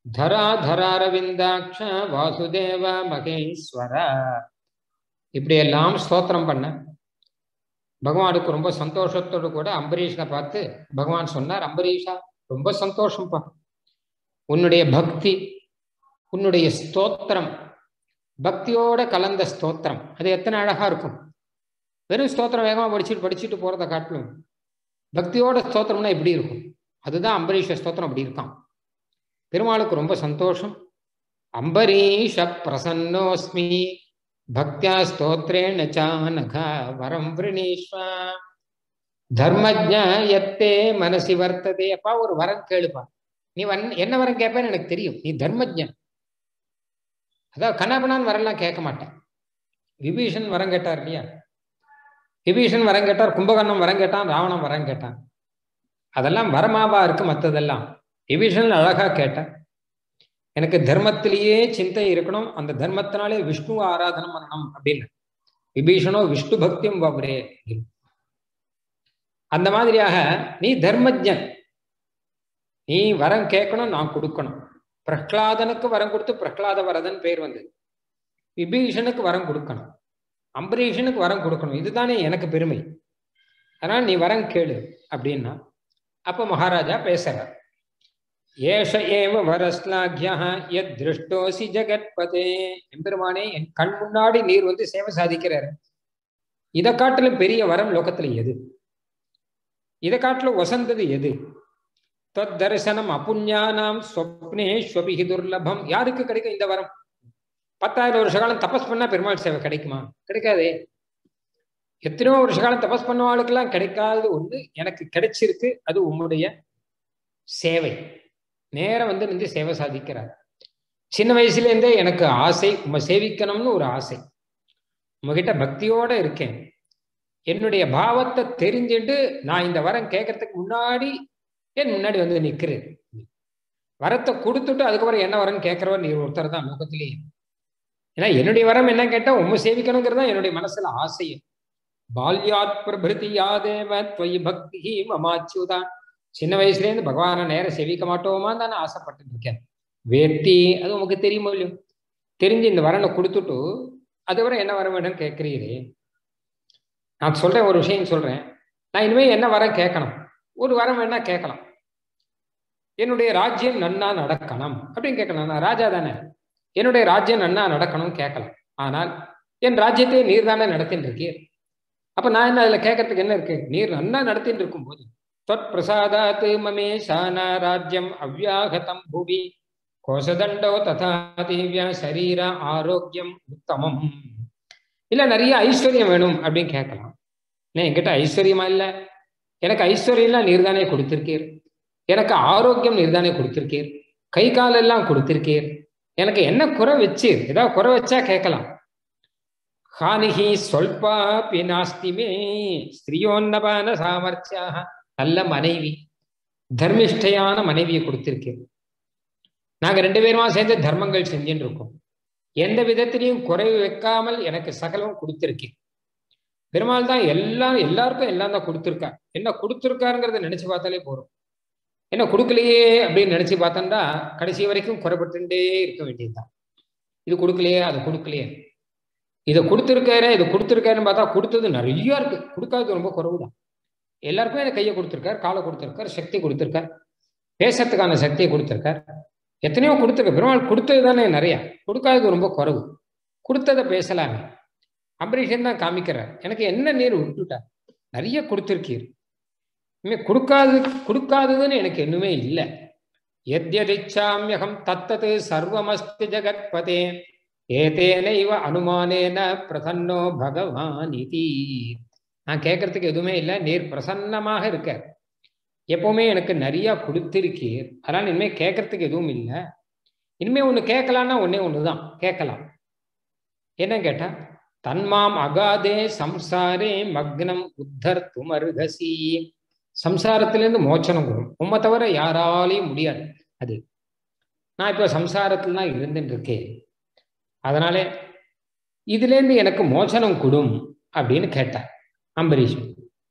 தராதராரவிந்தாட்ச வாசுதேவ மகேஸ்வர இப்படியெல்லாம் ஸ்தோத்திரம் பண்ண பகவானுக்கு ரொம்ப சந்தோஷத்தோடு கூட அம்பரீஷனை பார்த்து பகவான் சொன்னார் அம்பரீஷா ரொம்ப சந்தோஷம்ப்பா உன்னுடைய பக்தி உன்னுடைய ஸ்தோத்திரம் பக்தியோட கலந்த ஸ்தோத்திரம் அது எத்தனை அழகா இருக்கும் வெறும் ஸ்தோத்திரம் வேகமாக படிச்சுட்டு படிச்சுட்டு போறதை காட்டிலும் பக்தியோட ஸ்தோத்திரம்னா எப்படி இருக்கும் அதுதான் அம்பரீஷ ஸ்தோத்திரம் அப்படி இருக்கான் பெருமாளுக்கு ரொம்ப சந்தோஷம் அம்பரீஷ பிரசன்னோஸ்மி பக்தியா ஸ்தோத்ரேண சானக வரம் விரணீஸ்வா தர்மஜ எத்தே மனசி வர்த்ததே அப்பா ஒரு வரம் கேளுப்பா நீ வன் என்ன வரம் கேட்பேன்னு எனக்கு தெரியும் நீ தர்மஜன் அதாவது கண்ணாபனான் வரலாம் கேட்க மாட்டேன் விபீஷன் வரம் கேட்டார் இல்லையா விபீஷன் வரம் கேட்டார் கும்பகர்ணம் வரம் கேட்டான் ராவணன் வரம் கேட்டான் அதெல்லாம் வரமாவா இருக்கு மற்றதெல்லாம் விபீஷன் அழகா கேட்டேன் எனக்கு தர்மத்திலேயே சிந்தை இருக்கணும் அந்த தர்மத்தினாலே விஷ்ணு ஆராதனம் பண்ணணும் அப்படின்னு விபீஷணோ விஷ்ணு பக்தியும் பாபுரே அந்த மாதிரியாக நீ தர்மஜன் நீ வரம் கேட்கணும் நான் கொடுக்கணும் பிரஹ்லாதனுக்கு வரம் கொடுத்து பிரஹ்லாத வரதன் பேர் வந்தது விபீஷனுக்கு வரம் கொடுக்கணும் அம்பரீஷனுக்கு வரம் கொடுக்கணும் இதுதானே எனக்கு பெருமை அதனால நீ வரம் கேளு அப்படின்னா அப்ப மகாராஜா பேசுறார் ஏஷ ஏவ வரஸ்லாகியா எத் திருஷ்டோசி ஜெகத்பதே எம்பெருமானே என் கண் முன்னாடி நீர் வந்து சேவை சாதிக்கிறாரு இதை காட்டிலும் பெரிய வரம் லோகத்துல எது இதை காட்டிலும் வசந்தது எது தத் தரிசனம் அப்புண்ணியானாம் ஸ்வப்னேஸ்வபிஹி துர்லபம் யாருக்கு கிடைக்கும் இந்த வரம் பத்தாயிரம் வருஷ காலம் தபஸ் பண்ணா பெருமாள் சேவை கிடைக்குமா கிடைக்காதே எத்தனையோ வருஷ காலம் தபஸ் பண்ணவாளுக்கெல்லாம் கிடைக்காதது ஒன்று எனக்கு கிடைச்சிருக்கு அது உம்முடைய சேவை நேரம் வந்து நின்று சேவை சாதிக்கிறார் சின்ன வயசுல இருந்தே எனக்கு ஆசை உம்மை சேவிக்கணும்னு ஒரு ஆசை உங்ககிட்ட பக்தியோட இருக்கேன் என்னுடைய பாவத்தை தெரிஞ்சுட்டு நான் இந்த வரம் கேட்கறதுக்கு முன்னாடி என் முன்னாடி வந்து நிற்கிறேன் வரத்தை கொடுத்துட்டு அதுக்கப்புறம் என்ன வரன்னு கேட்கிறவர் நீர் ஒருத்தர் தான் லோகத்திலேயே ஏன்னா என்னுடைய வரம் என்ன கேட்டா உண்மை சேவிக்கணுங்கிறது தான் என்னுடைய மனசுல ஆசையும் பால்யாத் பிரபிருதி யாதேவ துவயி பக்தி மமாச்சுதா சின்ன வயசுல இருந்து பகவானை நேரம் செவிக்க மாட்டோமா தான் நான் ஆசைப்பட்டு இருக்கேன் வேர்த்தி அது உமக்கு தெரியுமோ இல்லையோ தெரிஞ்சு இந்த வரனை கொடுத்துட்டு அதுவரை என்ன வர வேணும்னு கேட்கிறீரே நான் சொல்றேன் ஒரு விஷயம் சொல்றேன் நான் இனிமே என்ன வரம் கேட்கணும் ஒரு வரம் வேணா கேட்கலாம் என்னுடைய ராஜ்யம் நன்னா நடக்கணும் அப்படின்னு கேட்கலாம் நான் ராஜா தானே என்னுடைய ராஜ்யம் நன்னா நடக்கணும் கேட்கலாம் ஆனால் என் ராஜ்யத்தை நீர் தானே நடத்தின்னு இருக்கீர் அப்ப நான் என்ன அதுல கேட்கறதுக்கு என்ன இருக்கு நீர் நன்னா நடத்தின்னு இருக்கும் போது தொத் பிரசாதாத் மமே சானா ராஜ்யம் அவ்யாகதம் பூவி கோசதண்டோ ததா தேவியா சரீர ஆரோக்கியம் உத்தமம் இல்ல நிறைய ஐஸ்வர்யம் வேணும் அப்படின்னு கேட்கலாம் ஏன் என்கிட்ட ஐஸ்வர்யமா இல்லை எனக்கு ஐஸ்வர்யம்லாம் நீர் தானே கொடுத்திருக்கீர் எனக்கு ஆரோக்கியம் நீர் தானே கொடுத்திருக்கீர் கை காலெல்லாம் கொடுத்திருக்கீர் எனக்கு என்ன குறை வச்சீர் ஏதாவது குறை வச்சா கேட்கலாம் ஹானிஹி சொல்பா பினாஸ்திமே ஸ்திரியோன்னபான சாமர்த்தியாக நல்ல மனைவி தர்மிஷ்டையான மனைவியை கொடுத்திருக்கேன் நாங்க ரெண்டு பேருமா சேர்ந்து தர்மங்கள் செஞ்சுட்டு இருக்கோம் எந்த விதத்திலையும் குறைவு வைக்காமல் எனக்கு சகலம் கொடுத்திருக்கேன் பெருமாள் தான் எல்லாம் எல்லாருக்கும் எல்லாம் தான் கொடுத்துருக்கா என்ன கொடுத்துருக்காருங்கிறத நினைச்சு பார்த்தாலே போறோம் என்ன கொடுக்கலையே அப்படின்னு நினைச்சு பார்த்தோம்னா கடைசி வரைக்கும் குறைபட்டுட்டே இருக்க வேண்டியதுதான் இது கொடுக்கலையே அது கொடுக்கலையே இதை கொடுத்துருக்காரு இதை கொடுத்துருக்காருன்னு பார்த்தா கொடுத்தது நிறைய இருக்கு கொடுக்காதது ரொம்ப குறைவு தான் எல்லாருக்கும் எனக்கு கையை கொடுத்துருக்காரு காலை கொடுத்துருக்காரு சக்தி கொடுத்துருக்காரு பேசுறதுக்கான சக்தியை கொடுத்துருக்காரு எத்தனையோ கொடுத்துருக்க பெருமாள் கொடுத்தது தானே நிறைய கொடுக்காதது ரொம்ப குறைவு கொடுத்ததை பேசலாமே அம்பரீஷன் தான் காமிக்கிறார் எனக்கு என்ன நீர் விட்டுட்டார் நிறைய கொடுத்துருக்கீர் இனிமே கொடுக்காது கொடுக்காததுன்னு எனக்கு இன்னுமே இல்லை எத்யதிச்சாமியகம் தத்தது சர்வமஸ்தி ஜெகத்பதே ஏதேனைவ அனுமானேன பிரசன்னோ பகவான் இதி நான் கேட்கறதுக்கு எதுவுமே இல்லை நீர் பிரசன்னமாக இருக்கார் எப்பவுமே எனக்கு நிறைய கொடுத்திருக்கீர் அதனால இனிமே கேட்கறதுக்கு எதுவும் இல்லை இனிமே ஒன்று கேட்கலான்னா ஒன்னே ஒன்று தான் கேட்கலாம் என்ன கேட்டா தன்மாம் அகாதே சம்சாரே மக்னம் உத்தர் துமருகசி சம்சாரத்திலேருந்து மோச்சனம் வரும் உண்மை தவிர யாராலையும் முடியாது அது நான் இப்போ சம்சாரத்துல தான் இருந்துட்டு இருக்கேன் அதனாலே இதுலேருந்து எனக்கு மோச்சனம் கொடும் அப்படின்னு கேட்டார் அம்பரீஷன்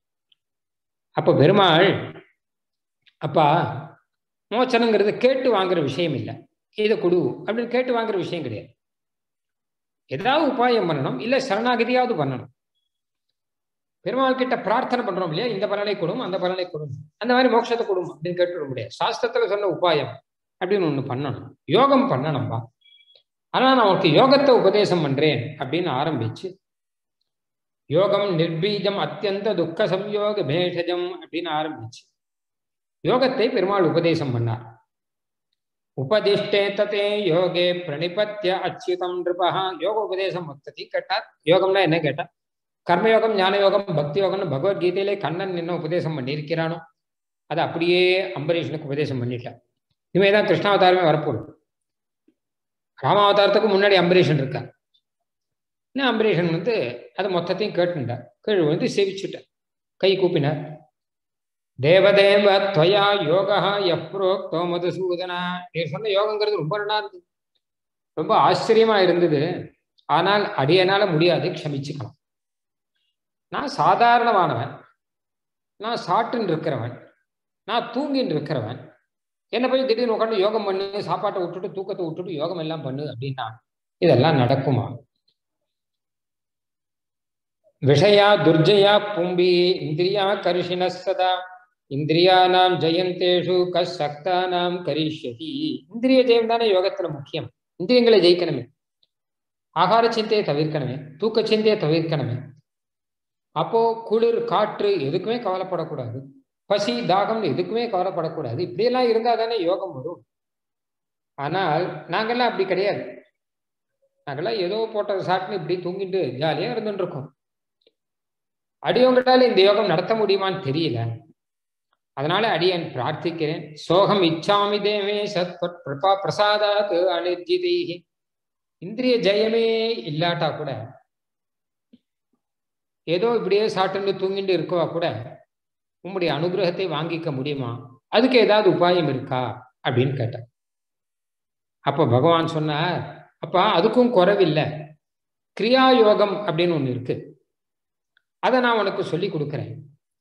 அப்போ பெருமாள் அப்பா மோச்சனங்கிறது கேட்டு வாங்குற விஷயம் இல்லை இதை கொடு அப்படின்னு கேட்டு வாங்குற விஷயம் கிடையாது ஏதாவது உபாயம் பண்ணணும் இல்ல சரணாகதியாவது பண்ணணும் பெருமாள் கிட்ட பிரார்த்தனை பண்றோம் இல்லையா இந்த பலனை கொடும் அந்த பலனை கொடும் அந்த மாதிரி மோட்சத்தை கொடும் அப்படின்னு கேட்டுட முடியாது சாஸ்திரத்துல சொன்ன உபாயம் அப்படின்னு ஒண்ணு பண்ணணும் யோகம் பண்ணணும்பா ஆனா நான் உனக்கு யோகத்தை உபதேசம் பண்றேன் அப்படின்னு ஆரம்பிச்சு யோகம் நிர்பீஜம் அத்தியந்த துக்க சம்யோக பேஷஜம் அப்படின்னு ஆரம்பிச்சு யோகத்தை பெருமாள் உபதேசம் பண்ணார் உபதிஷ்டே ததே யோகே பிரணிபத்திய அச்சுதம் நிருபா யோக உபதேசம் மொத்தத்தையும் கேட்டார் யோகம்னா என்ன கேட்டா கர்மயோகம் ஞான யோகம் பக்தி யோகம்னு பகவத்கீதையிலே கண்ணன் என்ன உபதேசம் பண்ணியிருக்கிறானோ அதை அப்படியே அம்பரீஷனுக்கு உபதேசம் பண்ணிட்டார் இனிமே தான் கிருஷ்ணாவதாரமே வரப்போகுது ராமாவதாரத்துக்கு முன்னாடி அம்பரீஷன் இருக்கார் இன்னும் அம்பரீஷன் வந்து அதை மொத்தத்தையும் கேட்டுட்டார் கீழ் வந்து சேவிச்சுட்டார் கை கூப்பினார் தேவதேவ துவயா யோகா எப்ரோக்தோ மதுசூதனா நீ சொன்ன யோகங்கிறது ரொம்ப நல்லா இருந்தது ரொம்ப ஆச்சரியமா இருந்தது ஆனால் அடியனால முடியாது க்ஷமிச்சுக்கலாம் நான் சாதாரணமானவன் நான் சாட்டுன்னு இருக்கிறவன் நான் தூங்கின்னு இருக்கிறவன் என்ன போய் திடீர்னு உட்காந்து யோகம் பண்ணு சாப்பாட்டை விட்டுட்டு தூக்கத்தை விட்டுட்டு யோகம் எல்லாம் பண்ணு அப்படின்னா இதெல்லாம் நடக்குமா விஷயா துர்ஜயா பும்பி இந்திரியா கரிஷின சதா இந்திரியானாம் ஜெயந்தேஷு கசக்தானாம் கரிஷ்யதி இந்திரிய ஜெயம் தானே யோகத்துல முக்கியம் இந்திரியங்களை ஜெயிக்கணுமே ஆகார சிந்தையை தவிர்க்கணுமே தூக்க சிந்தையை தவிர்க்கணுமே அப்போ குளிர் காற்று எதுக்குமே கவலைப்படக்கூடாது பசி தாகம் எதுக்குமே கவலைப்படக்கூடாது இப்படியெல்லாம் இருந்தா தானே யோகம் வரும் ஆனால் நாங்கெல்லாம் அப்படி கிடையாது நாங்கெல்லாம் ஏதோ போட்டதை சாப்பிட்டு இப்படி தூங்கிட்டு ஜாலியா இருந்துட்டு இருக்கோம் அடியவங்களால இந்த யோகம் நடத்த முடியுமான்னு தெரியல அதனால அடியன் பிரார்த்திக்கிறேன் சோகம் இச்சாமி தேவே சத் பிரபா பிரசாதாத் அனிர்ஜிதை இந்திரிய ஜெயமே இல்லாட்டா கூட ஏதோ இப்படியே சாட்டுண்டு தூங்கிட்டு இருக்கவா கூட உம்முடைய அனுகிரகத்தை வாங்கிக்க முடியுமா அதுக்கு ஏதாவது உபாயம் இருக்கா அப்படின்னு கேட்டார் அப்ப பகவான் சொன்னார் அப்பா அதுக்கும் குறைவில்லை கிரியா யோகம் அப்படின்னு ஒண்ணு இருக்கு அதை நான் உனக்கு சொல்லி கொடுக்குறேன்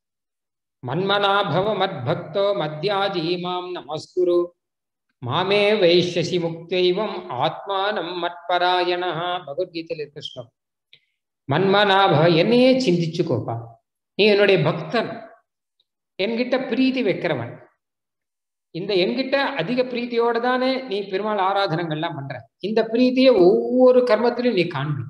மன்மனாபவ மத் பக்தோ மத்தியாஜி மாம் நமஸ்குரு மாமே வைஷ்யசி முக்தைவம் ஆத்மானம் மட்பராயணா பகவத்கீதையில் இருக்க ஸ்லோகம் மன்மனாபவ என்னையே சிந்திச்சுக்கோப்பா நீ என்னுடைய பக்தன் என்கிட்ட பிரீத்தி வைக்கிறவன் இந்த என்கிட்ட அதிக பிரீத்தியோட தானே நீ பெருமாள் ஆராதனங்கள்லாம் பண்ற இந்த பிரீத்தியை ஒவ்வொரு கர்மத்திலும் நீ காண்பி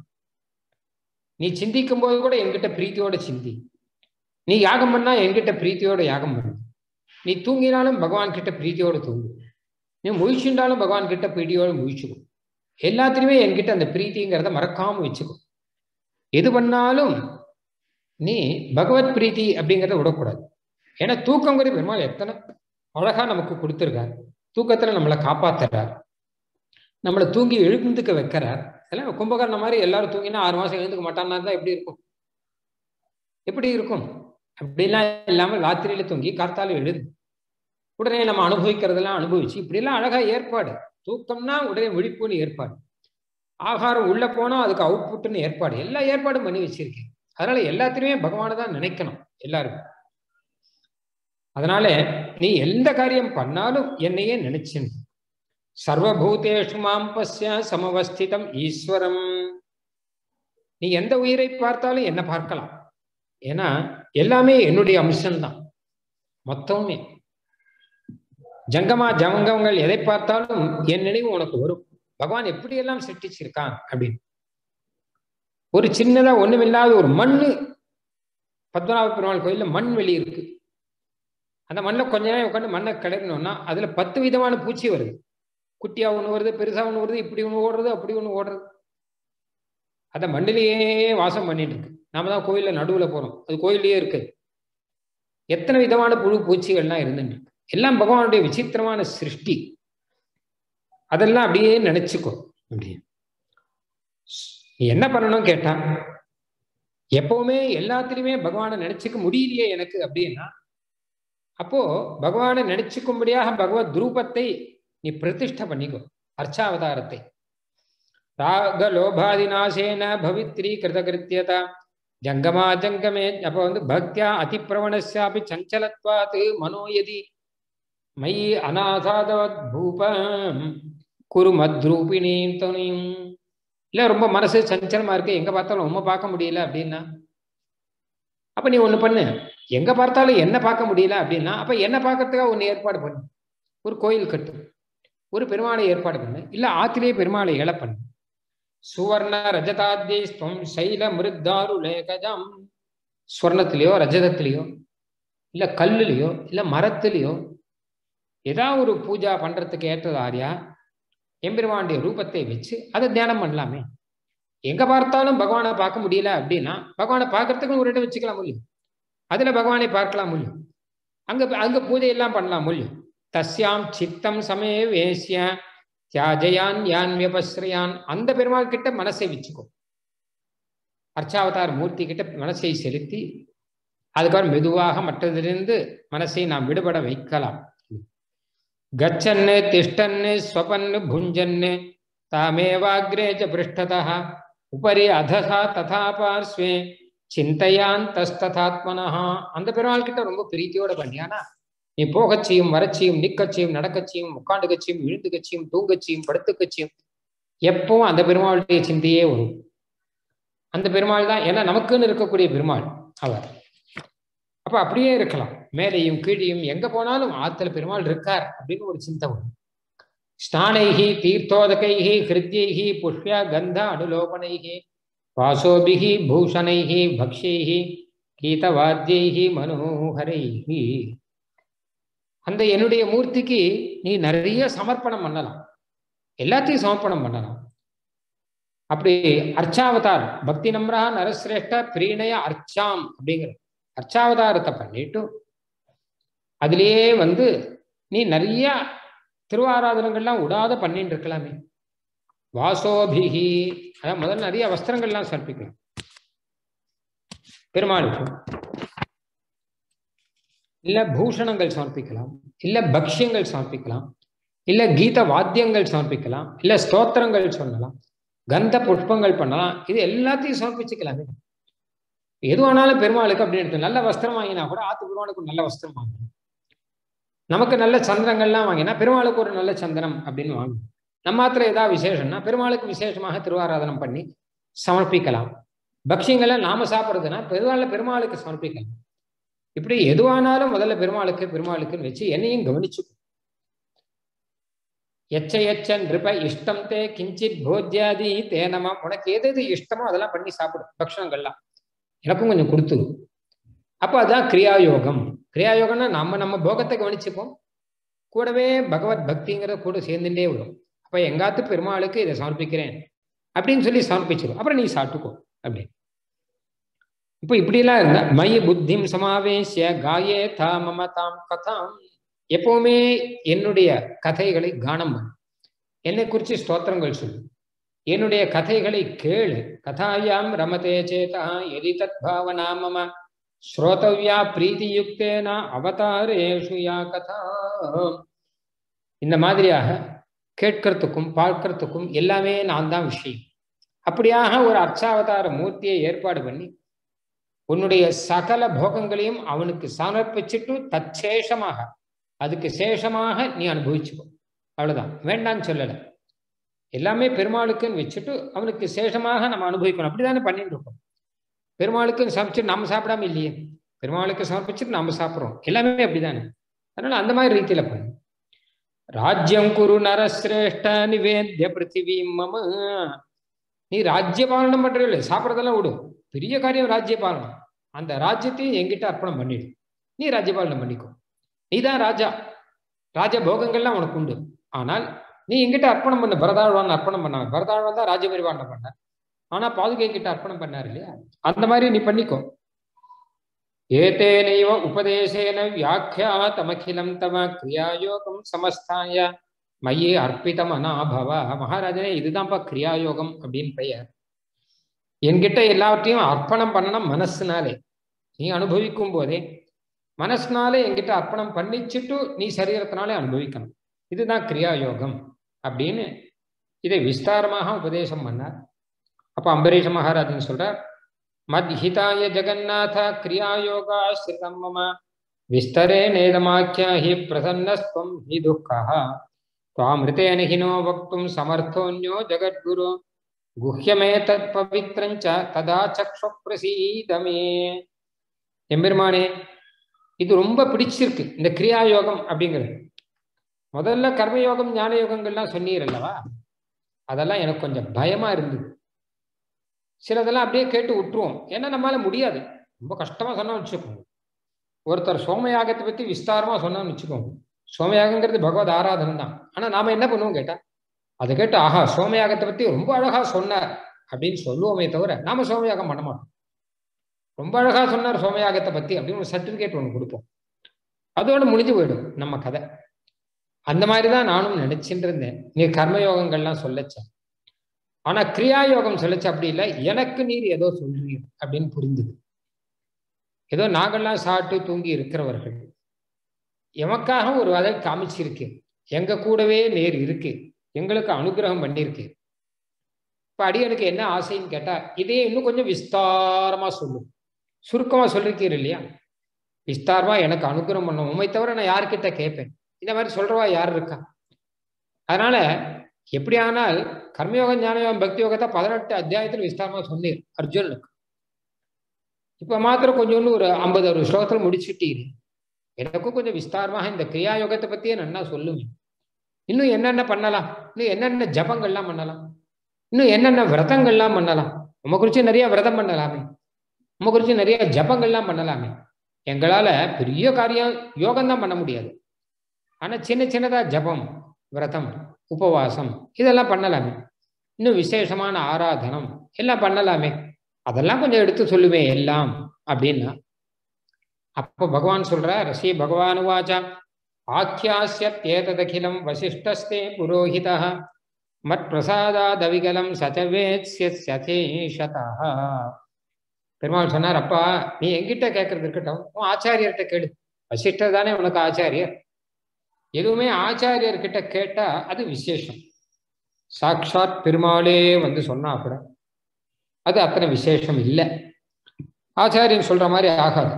நீ சிந்திக்கும் போது கூட என்கிட்ட பிரீத்தியோட சிந்தி நீ யாகம் பண்ணா என்கிட்ட பிரீத்தியோட யாகம் பண்ணு நீ தூங்கினாலும் பகவான் கிட்ட பிரீத்தியோட தூங்கு நீ முழிச்சுண்டாலும் பகவான் கிட்ட பிரீத்தியோட முழிச்சுக்கோ எல்லாத்துலயுமே என்கிட்ட அந்த பிரீத்திங்கிறத மறக்காம வச்சுக்கோ எது பண்ணாலும் நீ பகவத் பிரீத்தி அப்படிங்கிறத விடக்கூடாது ஏன்னா தூக்கங்கிறது பெருமாள் எத்தனை அழகா நமக்கு கொடுத்துருக்கார் தூக்கத்துல நம்மளை காப்பாத்துறார் நம்மளை தூங்கி எழுந்துக்க வைக்கிறார் எல்லாம் கும்பகர்ண மாதிரி எல்லாரும் தூங்கினா ஆறு மாசம் எழுந்துக்க மாட்டான்னா தான் எப்படி இருக்கும் எப்படி இருக்கும் அப்படிலாம் இல்லாம ராத்திரியில தூங்கி கார்த்தால எழுது உடனே நம்ம அனுபவிக்கிறதெல்லாம் அனுபவிச்சு இப்படிலாம் அழகா ஏற்பாடு தூக்கம்னா உடனே விழிப்புன்னு ஏற்பாடு ஆகாரம் உள்ள போனா அதுக்கு அவுட்புட்னு ஏற்பாடு எல்லா ஏற்பாடும் பண்ணி வச்சிருக்கேன் அதனால எல்லாத்திலுமே பகவானை தான் நினைக்கணும் எல்லாருக்கும் அதனால நீ எந்த காரியம் பண்ணாலும் என்னையே நினைச்சு சர்வபூதேஷு மாம் பசிய சமவஸ்திதம் ஈஸ்வரம் நீ எந்த உயிரை பார்த்தாலும் என்ன பார்க்கலாம் ஏன்னா எல்லாமே என்னுடைய அம்சம்தான் மொத்தமே ஜங்கமா ஜங்கங்கள் எதை பார்த்தாலும் என் நினைவு உனக்கு வரும் பகவான் எப்படியெல்லாம் சிருஷ்டிச்சிருக்கான் அப்படின்னு ஒரு சின்னதா ஒண்ணுமில்லாத ஒரு மண்ணு பத்மநாப பெருமாள் கோயில்ல மண் வெளி இருக்கு அந்த மண்ணை கொஞ்ச நேரம் உட்காந்து மண்ணை கிளறினோம்னா அதுல பத்து விதமான பூச்சி வருது குட்டியா ஒண்ணு வருது பெருசா ஒண்ணு வருது இப்படி ஒண்ணு ஓடுறது அப்படி ஒண்ணு ஓடுறது அந்த மண்ணிலேயே வாசம் பண்ணிட்டு இருக்கு நாம தான் கோயில்ல நடுவுல போறோம் அது கோயிலேயே இருக்கு எத்தனை விதமான புழு பூச்சிகள்லாம் இருந்துட்டு எல்லாம் பகவானுடைய விசித்திரமான சிருஷ்டி அதெல்லாம் அப்படியே நினைச்சுக்கோ அப்படியே நீ என்ன பண்ணணும் கேட்டா எப்பவுமே எல்லாத்திலுமே பகவானை நினைச்சுக்க முடியலையே எனக்கு அப்படின்னா அப்போ பகவானை நினைச்சுக்கும்படியாக பகவத் ரூபத்தை நீ பிரதிஷ்ட பண்ணிக்கோ அர்ச்சாவதாரத்தை ராக லோபாதிநாசேன பவித்ரி கிருதகிருத்தியதா ஜங்கமா ஜங்கமே அப்ப வந்து பக்தியா அதிப்பிரவணசாபி சஞ்சலத்வாத்து மனோயதி மயி அநாசாதவத் பூபம் குரு மத்ரூபிணியும் துணையும் இல்லை ரொம்ப மனசு சஞ்சலமா இருக்கு எங்க பார்த்தாலும் உண்மை பார்க்க முடியல அப்படின்னா அப்ப நீ ஒண்ணு பண்ணு எங்க பார்த்தாலும் என்ன பார்க்க முடியல அப்படின்னா அப்ப என்ன பார்க்கறதுக்காக ஒன்று ஏற்பாடு பண்ணு ஒரு கோயில் கட்டு ஒரு பெருமாளை ஏற்பாடு பண்ணு இல்ல ஆத்திலேயே பெருமாளை இழ பண்ணு சுவர்ண ரஜதாத்யம் சைல மிருத்தாரு லேகஜம் ஸ்வர்ணத்திலேயோ ரஜதத்திலேயோ இல்ல கல்லுலையோ இல்ல மரத்திலேயோ ஏதாவது ஒரு பூஜா பண்றதுக்கு ஏற்றது ஆரியா எம்பெருமானுடைய ரூபத்தை வச்சு அதை தியானம் பண்ணலாமே எங்க பார்த்தாலும் பகவானை பார்க்க முடியல அப்படின்னா பகவானை பார்க்கறதுக்கு ஒரு இடம் வச்சுக்கலாம் முடியும் அதுல பகவானை பார்க்கலாம் முடியும் அங்க அங்க பூஜை எல்லாம் பண்ணலாம் முடியும் தஸ்யாம் சித்தம் சமே வேசிய தியாஜயான் யான் வியபஸ்ரயான் அந்த பெருமாள் கிட்ட மனசை வச்சுக்கோ அர்ச்சாவதார் மூர்த்தி கிட்ட மனசை செலுத்தி அதுக்கப்புறம் மெதுவாக மற்றதிலிருந்து மனசை நாம் விடுபட வைக்கலாம் கச்சன்னு திஷ்டன்னு ஸ்வபன்னு புஞ்சன்னு தாமேவாகிரே ச பிருஷ்டதா உபரி அதசா ததா பார்ஸ்வே சிந்தையான் தஸ்ததாத்மனா அந்த பெருமாள் கிட்ட ரொம்ப பிரீத்தியோட பண்ணியானா நீ போகச்சியும் வரச்சியும் நிக்கச்சியும் நடக்கச்சியும் உட்காண்டு கட்சியும் விழுந்து கட்சியும் தூங்கச்சியும் படுத்து கட்சியும் எப்பவும் அந்த பெருமாளுடைய சிந்தையே வரும் அந்த பெருமாள் தான் ஏன்னா நமக்குன்னு இருக்கக்கூடிய பெருமாள் அவர் அப்ப அப்படியே இருக்கலாம் மேலையும் கீழையும் எங்க போனாலும் ஆத்துல பெருமாள் இருக்கார் அப்படின்னு ஒரு சிந்தை வரும் ஸ்நானைகி தீர்த்தோதகைகி ஹிருத்யைகி புஷ்ய கந்த அனுலோபனைகி வாசோபிகி பூஷணைகி பக்ஷைகி கீதவாத்தியைகி மனோகரைகி அந்த என்னுடைய மூர்த்திக்கு நீ நிறைய சமர்ப்பணம் பண்ணலாம் எல்லாத்தையும் சமர்ப்பணம் பண்ணலாம் அப்படி அர்ச்சாவதார் பக்தி நம்ரா நரசிரேஷ்ட பிரீணய அர்ச்சாம் அப்படிங்கிற அர்ச்சாவதாரத்தை பண்ணிட்டு அதுலேயே வந்து நீ நிறைய திருவாராதனங்கள்லாம் விடாத பண்ணிட்டு இருக்கலாமே வாசோபிகி அதான் முதல்ல நிறைய வஸ்திரங்கள்லாம் சமர்ப்பிக்கலாம் பெருமாளுக்கு இல்ல பூஷணங்கள் சமர்ப்பிக்கலாம் இல்ல பக்ஷியங்கள் சமர்ப்பிக்கலாம் இல்ல கீத வாத்தியங்கள் சமர்ப்பிக்கலாம் இல்ல ஸ்தோத்திரங்கள் சொல்லலாம் கந்த புஷ்பங்கள் பண்ணலாம் இது எல்லாத்தையும் சமர்ப்பிச்சுக்கலாமே எதுவானாலும் பெருமாளுக்கு அப்படின்னு நல்ல வஸ்திரம் வாங்கினா கூட ஆத்து பெருமாளுக்கு நல்ல வஸ்திரம் வாங்கணும் நமக்கு நல்ல சந்திரங்கள்லாம் வாங்கினா பெருமாளுக்கு ஒரு நல்ல சந்திரம் அப்படின்னு வாங்கணும் நம்ம ஆத்துல ஏதாவது விசேஷம்னா பெருமாளுக்கு விசேஷமாக திருவாராதனம் பண்ணி சமர்ப்பிக்கலாம் பக்ஷியங்களை நாம சாப்பிட்றதுன்னா பெருமாள் பெருமாளுக்கு சமர்ப்பிக்கலாம் இப்படி எதுவானாலும் முதல்ல பெருமாளுக்கு பெருமாளுக்குன்னு வச்சு என்னையும் கவனிச்சு எச்ச எச்ச நிருப இஷ்டம் தே கிஞ்சித் போஜ்யாதி தே நம உனக்கு எது எது இஷ்டமோ அதெல்லாம் பண்ணி சாப்பிடும் பக்ஷணங்கள்லாம் எனக்கும் கொஞ்சம் கொடுத்துரு அப்போ அதான் கிரியாயோகம் கிரியாயோகம்னா நம்ம நம்ம போகத்தை கவனிச்சுப்போம் கூடவே பகவத் பக்திங்கிற கூட சேர்ந்துட்டே வரும் அப்போ எங்காத்து பெருமாளுக்கு இதை சமர்ப்பிக்கிறேன் அப்படின்னு சொல்லி சமர்ப்பிச்சிடும் அப்புறம் நீ சாப்பிட்டுக்கோ அப்படின்னு இப்போ இப்படிலாம் இருந்தா மயி புத்திம் சமாவேசிய காயே தா மம தாம் கதாம் எப்பவுமே என்னுடைய கதைகளை கானம் பண்ணு என்னை குறித்து ஸ்தோத்திரங்கள் சொல்லு என்னுடைய கதைகளை கேளு கதாயாம் ரமதே சேதா எதி தத் பாவனா மம ஸ்ரோதவ்யா பிரீதியுக்தேன அவதாரேஷு யா கதா இந்த மாதிரியாக கேட்கறதுக்கும் பார்க்கறதுக்கும் எல்லாமே நான் தான் விஷயம் அப்படியாக ஒரு அர்ச்சாவதார மூர்த்தியை ஏற்பாடு பண்ணி உன்னுடைய சகல போகங்களையும் அவனுக்கு சமர்ப்பிச்சுட்டு தச்சேஷமாக அதுக்கு சேஷமாக நீ அனுபவிச்சுக்கோ அவ்வளவுதான் வேண்டான்னு சொல்லலை எல்லாமே பெருமாளுக்குன்னு வச்சுட்டு அவனுக்கு சேஷமாக நம்ம அனுபவிக்கணும் அப்படிதானே பண்ணிட்டு இருக்கோம் பெருமாளுக்குன்னு சமைச்சிட்டு நம்ம சாப்பிடாம இல்லையே பெருமாளுக்கு சமர்ப்பிச்சுட்டு நம்ம சாப்பிட்றோம் எல்லாமே அப்படிதானே அதனால அந்த மாதிரி ரீதியில பண்ணு ராஜ்யம் குரு நரசிரேஷ்ட நிவேத்திய பிருத்திவி மம நீ ராஜ்ய பாலனம் பண்றீங்களே சாப்பிட்றதெல்லாம் விடும் பெரிய காரியம் ராஜ்ய பாலனம் அந்த ராஜ்யத்தையும் எங்கிட்ட அர்ப்பணம் பண்ணிடு நீ ராஜ்யபாலனம் பண்ணிக்கோ நீ தான் ராஜா ராஜ போகங்கள்லாம் உனக்கு உண்டு ஆனால் நீ எங்கிட்ட அர்ப்பணம் பண்ண பரதாழ்வான் அர்ப்பணம் பண்ணாங்க பரதாழ்வான் தான் ராஜ பரிபாலனம் பண்ண ஆனா பாதுகை கிட்ட அர்ப்பணம் பண்ணாரு இல்லையா அந்த மாதிரி நீ பண்ணிக்கோ ஏதேனைவ உபதேசேன வியாக்கியாத்தமகிலம் தம கிரியாயோகம் சமஸ்தாய மையே அர்ப்பிதம் அனாபவ மகாராஜனே இதுதான்ப்பா கிரியாயோகம் அப்படின்னு பெயர் என்கிட்ட எல்லாவற்றையும் அர்ப்பணம் பண்ணணும் மனசுனாலே நீ அனுபவிக்கும் போதே மனசுனாலே என்கிட்ட அர்ப்பணம் பண்ணிச்சுட்டு நீ சரீரத்தினாலே அனுபவிக்கணும் இதுதான் கிரியாயோகம் அப்படின்னு இதை விஸ்தாரமாக உபதேசம் பண்ணார் அப்ப அம்பரீஷ மகாராஜன் சொல்றார் மத்ஹிதாய ஜெகநாத கிரியாயோகா ஸ்ரிதம் மம விஸ்தரே நேதமாக்கியா ஹி பிரசன்னஸ்வம் ஹி துக்கா त्वामृतेन हिनो वक्तुं समर्थोऽन्यो जगद्गुरु குஹ்யமேதத் பவித்ரஞ்ச ததா சக்ஷு பிரசீதமே எம்பெருமானே இது ரொம்ப பிடிச்சிருக்கு இந்த கிரியா யோகம் அப்படிங்கிறது முதல்ல கர்மயோகம் ஞான யோகங்கள்லாம் சொன்னீர் அல்லவா அதெல்லாம் எனக்கு கொஞ்சம் பயமா இருந்தது சிலதெல்லாம் அப்படியே கேட்டு விட்டுருவோம் ஏன்னா நம்மளால முடியாது ரொம்ப கஷ்டமா சொன்னா வச்சுக்கோங்க ஒருத்தர் சோமயாகத்தை பத்தி விஸ்தாரமா சொன்னான்னு வச்சுக்கோங்க சோமயாகங்கிறது பகவத் ஆராதனை தான் ஆனா நாம என்ன பண்ணுவோம் கேட்டா அதை கேட்டு ஆஹா சோமயாகத்தை பத்தி ரொம்ப அழகா சொன்னார் அப்படின்னு சொல்லுவோமே தவிர நாம சோமயாகம் பண்ண மாட்டோம் ரொம்ப அழகா சொன்னார் சோமயாகத்தை பத்தி அப்படின்னு ஒரு சர்டிபிகேட் ஒன்று கொடுப்போம் அதோட முடிஞ்சு போயிடும் நம்ம கதை அந்த மாதிரி தான் நானும் நினைச்சுட்டு இருந்தேன் நீ கர்மயோகங்கள்லாம் சொல்லச்ச ஆனா கிரியா யோகம் சொல்லச்சு அப்படி இல்லை எனக்கு நீர் ஏதோ சொல்றீர் அப்படின்னு புரிந்தது ஏதோ நாங்கள்லாம் சாப்பிட்டு தூங்கி இருக்கிறவர்கள் எமக்காக ஒரு அதை காமிச்சிருக்கு எங்க கூடவே நேர் இருக்கு எங்களுக்கு அனுகிரகம் பண்ணியிருக்கு இப்ப அடியனுக்கு என்ன ஆசைன்னு கேட்டா இதே இன்னும் கொஞ்சம் விஸ்தாரமா சொல்லும் சுருக்கமா சொல்லிருக்கீர் இல்லையா விஸ்தாரமா எனக்கு அனுகிரகம் பண்ணும் உண்மை தவிர நான் யார்கிட்ட கேட்பேன் இந்த மாதிரி சொல்றவா யார் இருக்கா அதனால எப்படி ஆனால் கர்மயோகம் ஞானயோகம் பக்தி யோகத்தை பதினெட்டு அத்தியாயத்தில் விஸ்தாரமா சொன்னீர் அர்ஜுனனுக்கு இப்ப மாத்திரம் கொஞ்சோண்டு ஒரு ஐம்பது அறுபது ஸ்லோகத்துல முடிச்சுட்டீரு எனக்கும் கொஞ்சம் விஸ்தாரமாக இந்த கிரியா யோகத்தை பத்தியே நல்லா சொல்லுவேன் இன்னும் என்னென்ன பண்ணலாம் இன்னும் என்னென்ன ஜபங்கள்லாம் பண்ணலாம் இன்னும் என்னென்ன விரதங்கள்லாம் பண்ணலாம் நம்ம குறித்து நிறைய விரதம் பண்ணலாமே நம்ம குறித்து நிறைய ஜபங்கள்லாம் பண்ணலாமே எங்களால பெரிய காரியம் யோகம் தான் பண்ண முடியாது ஆனா சின்ன சின்னதா ஜபம் விரதம் உபவாசம் இதெல்லாம் பண்ணலாமே இன்னும் விசேஷமான ஆராதனம் எல்லாம் பண்ணலாமே அதெல்லாம் கொஞ்சம் எடுத்து சொல்லுவேன் எல்லாம் அப்படின்னா அப்போ பகவான் சொல்றார் ஸ்ரீ பகவான் வாச்சா ஆக்கியாசியேததகிலம் வசிஷ்டஸ்தே புரோஹிதா மத் பிரசாதாதவிகலம் சச்சவேத்யதேஷதா பெருமாள் சொன்னார் அப்பா நீ எங்கிட்ட கேட்கறது இருக்கட்டும் உன் ஆச்சாரியர்கிட்ட கேளு வசிஷ்டர் தானே உனக்கு ஆச்சாரியர் எதுவுமே ஆச்சாரியர்கிட்ட கேட்டா அது விசேஷம் சாட்சாத் பெருமாளே வந்து சொன்னா கூட அது அத்தனை விசேஷம் இல்லை ஆச்சாரியன் சொல்ற மாதிரி ஆகாது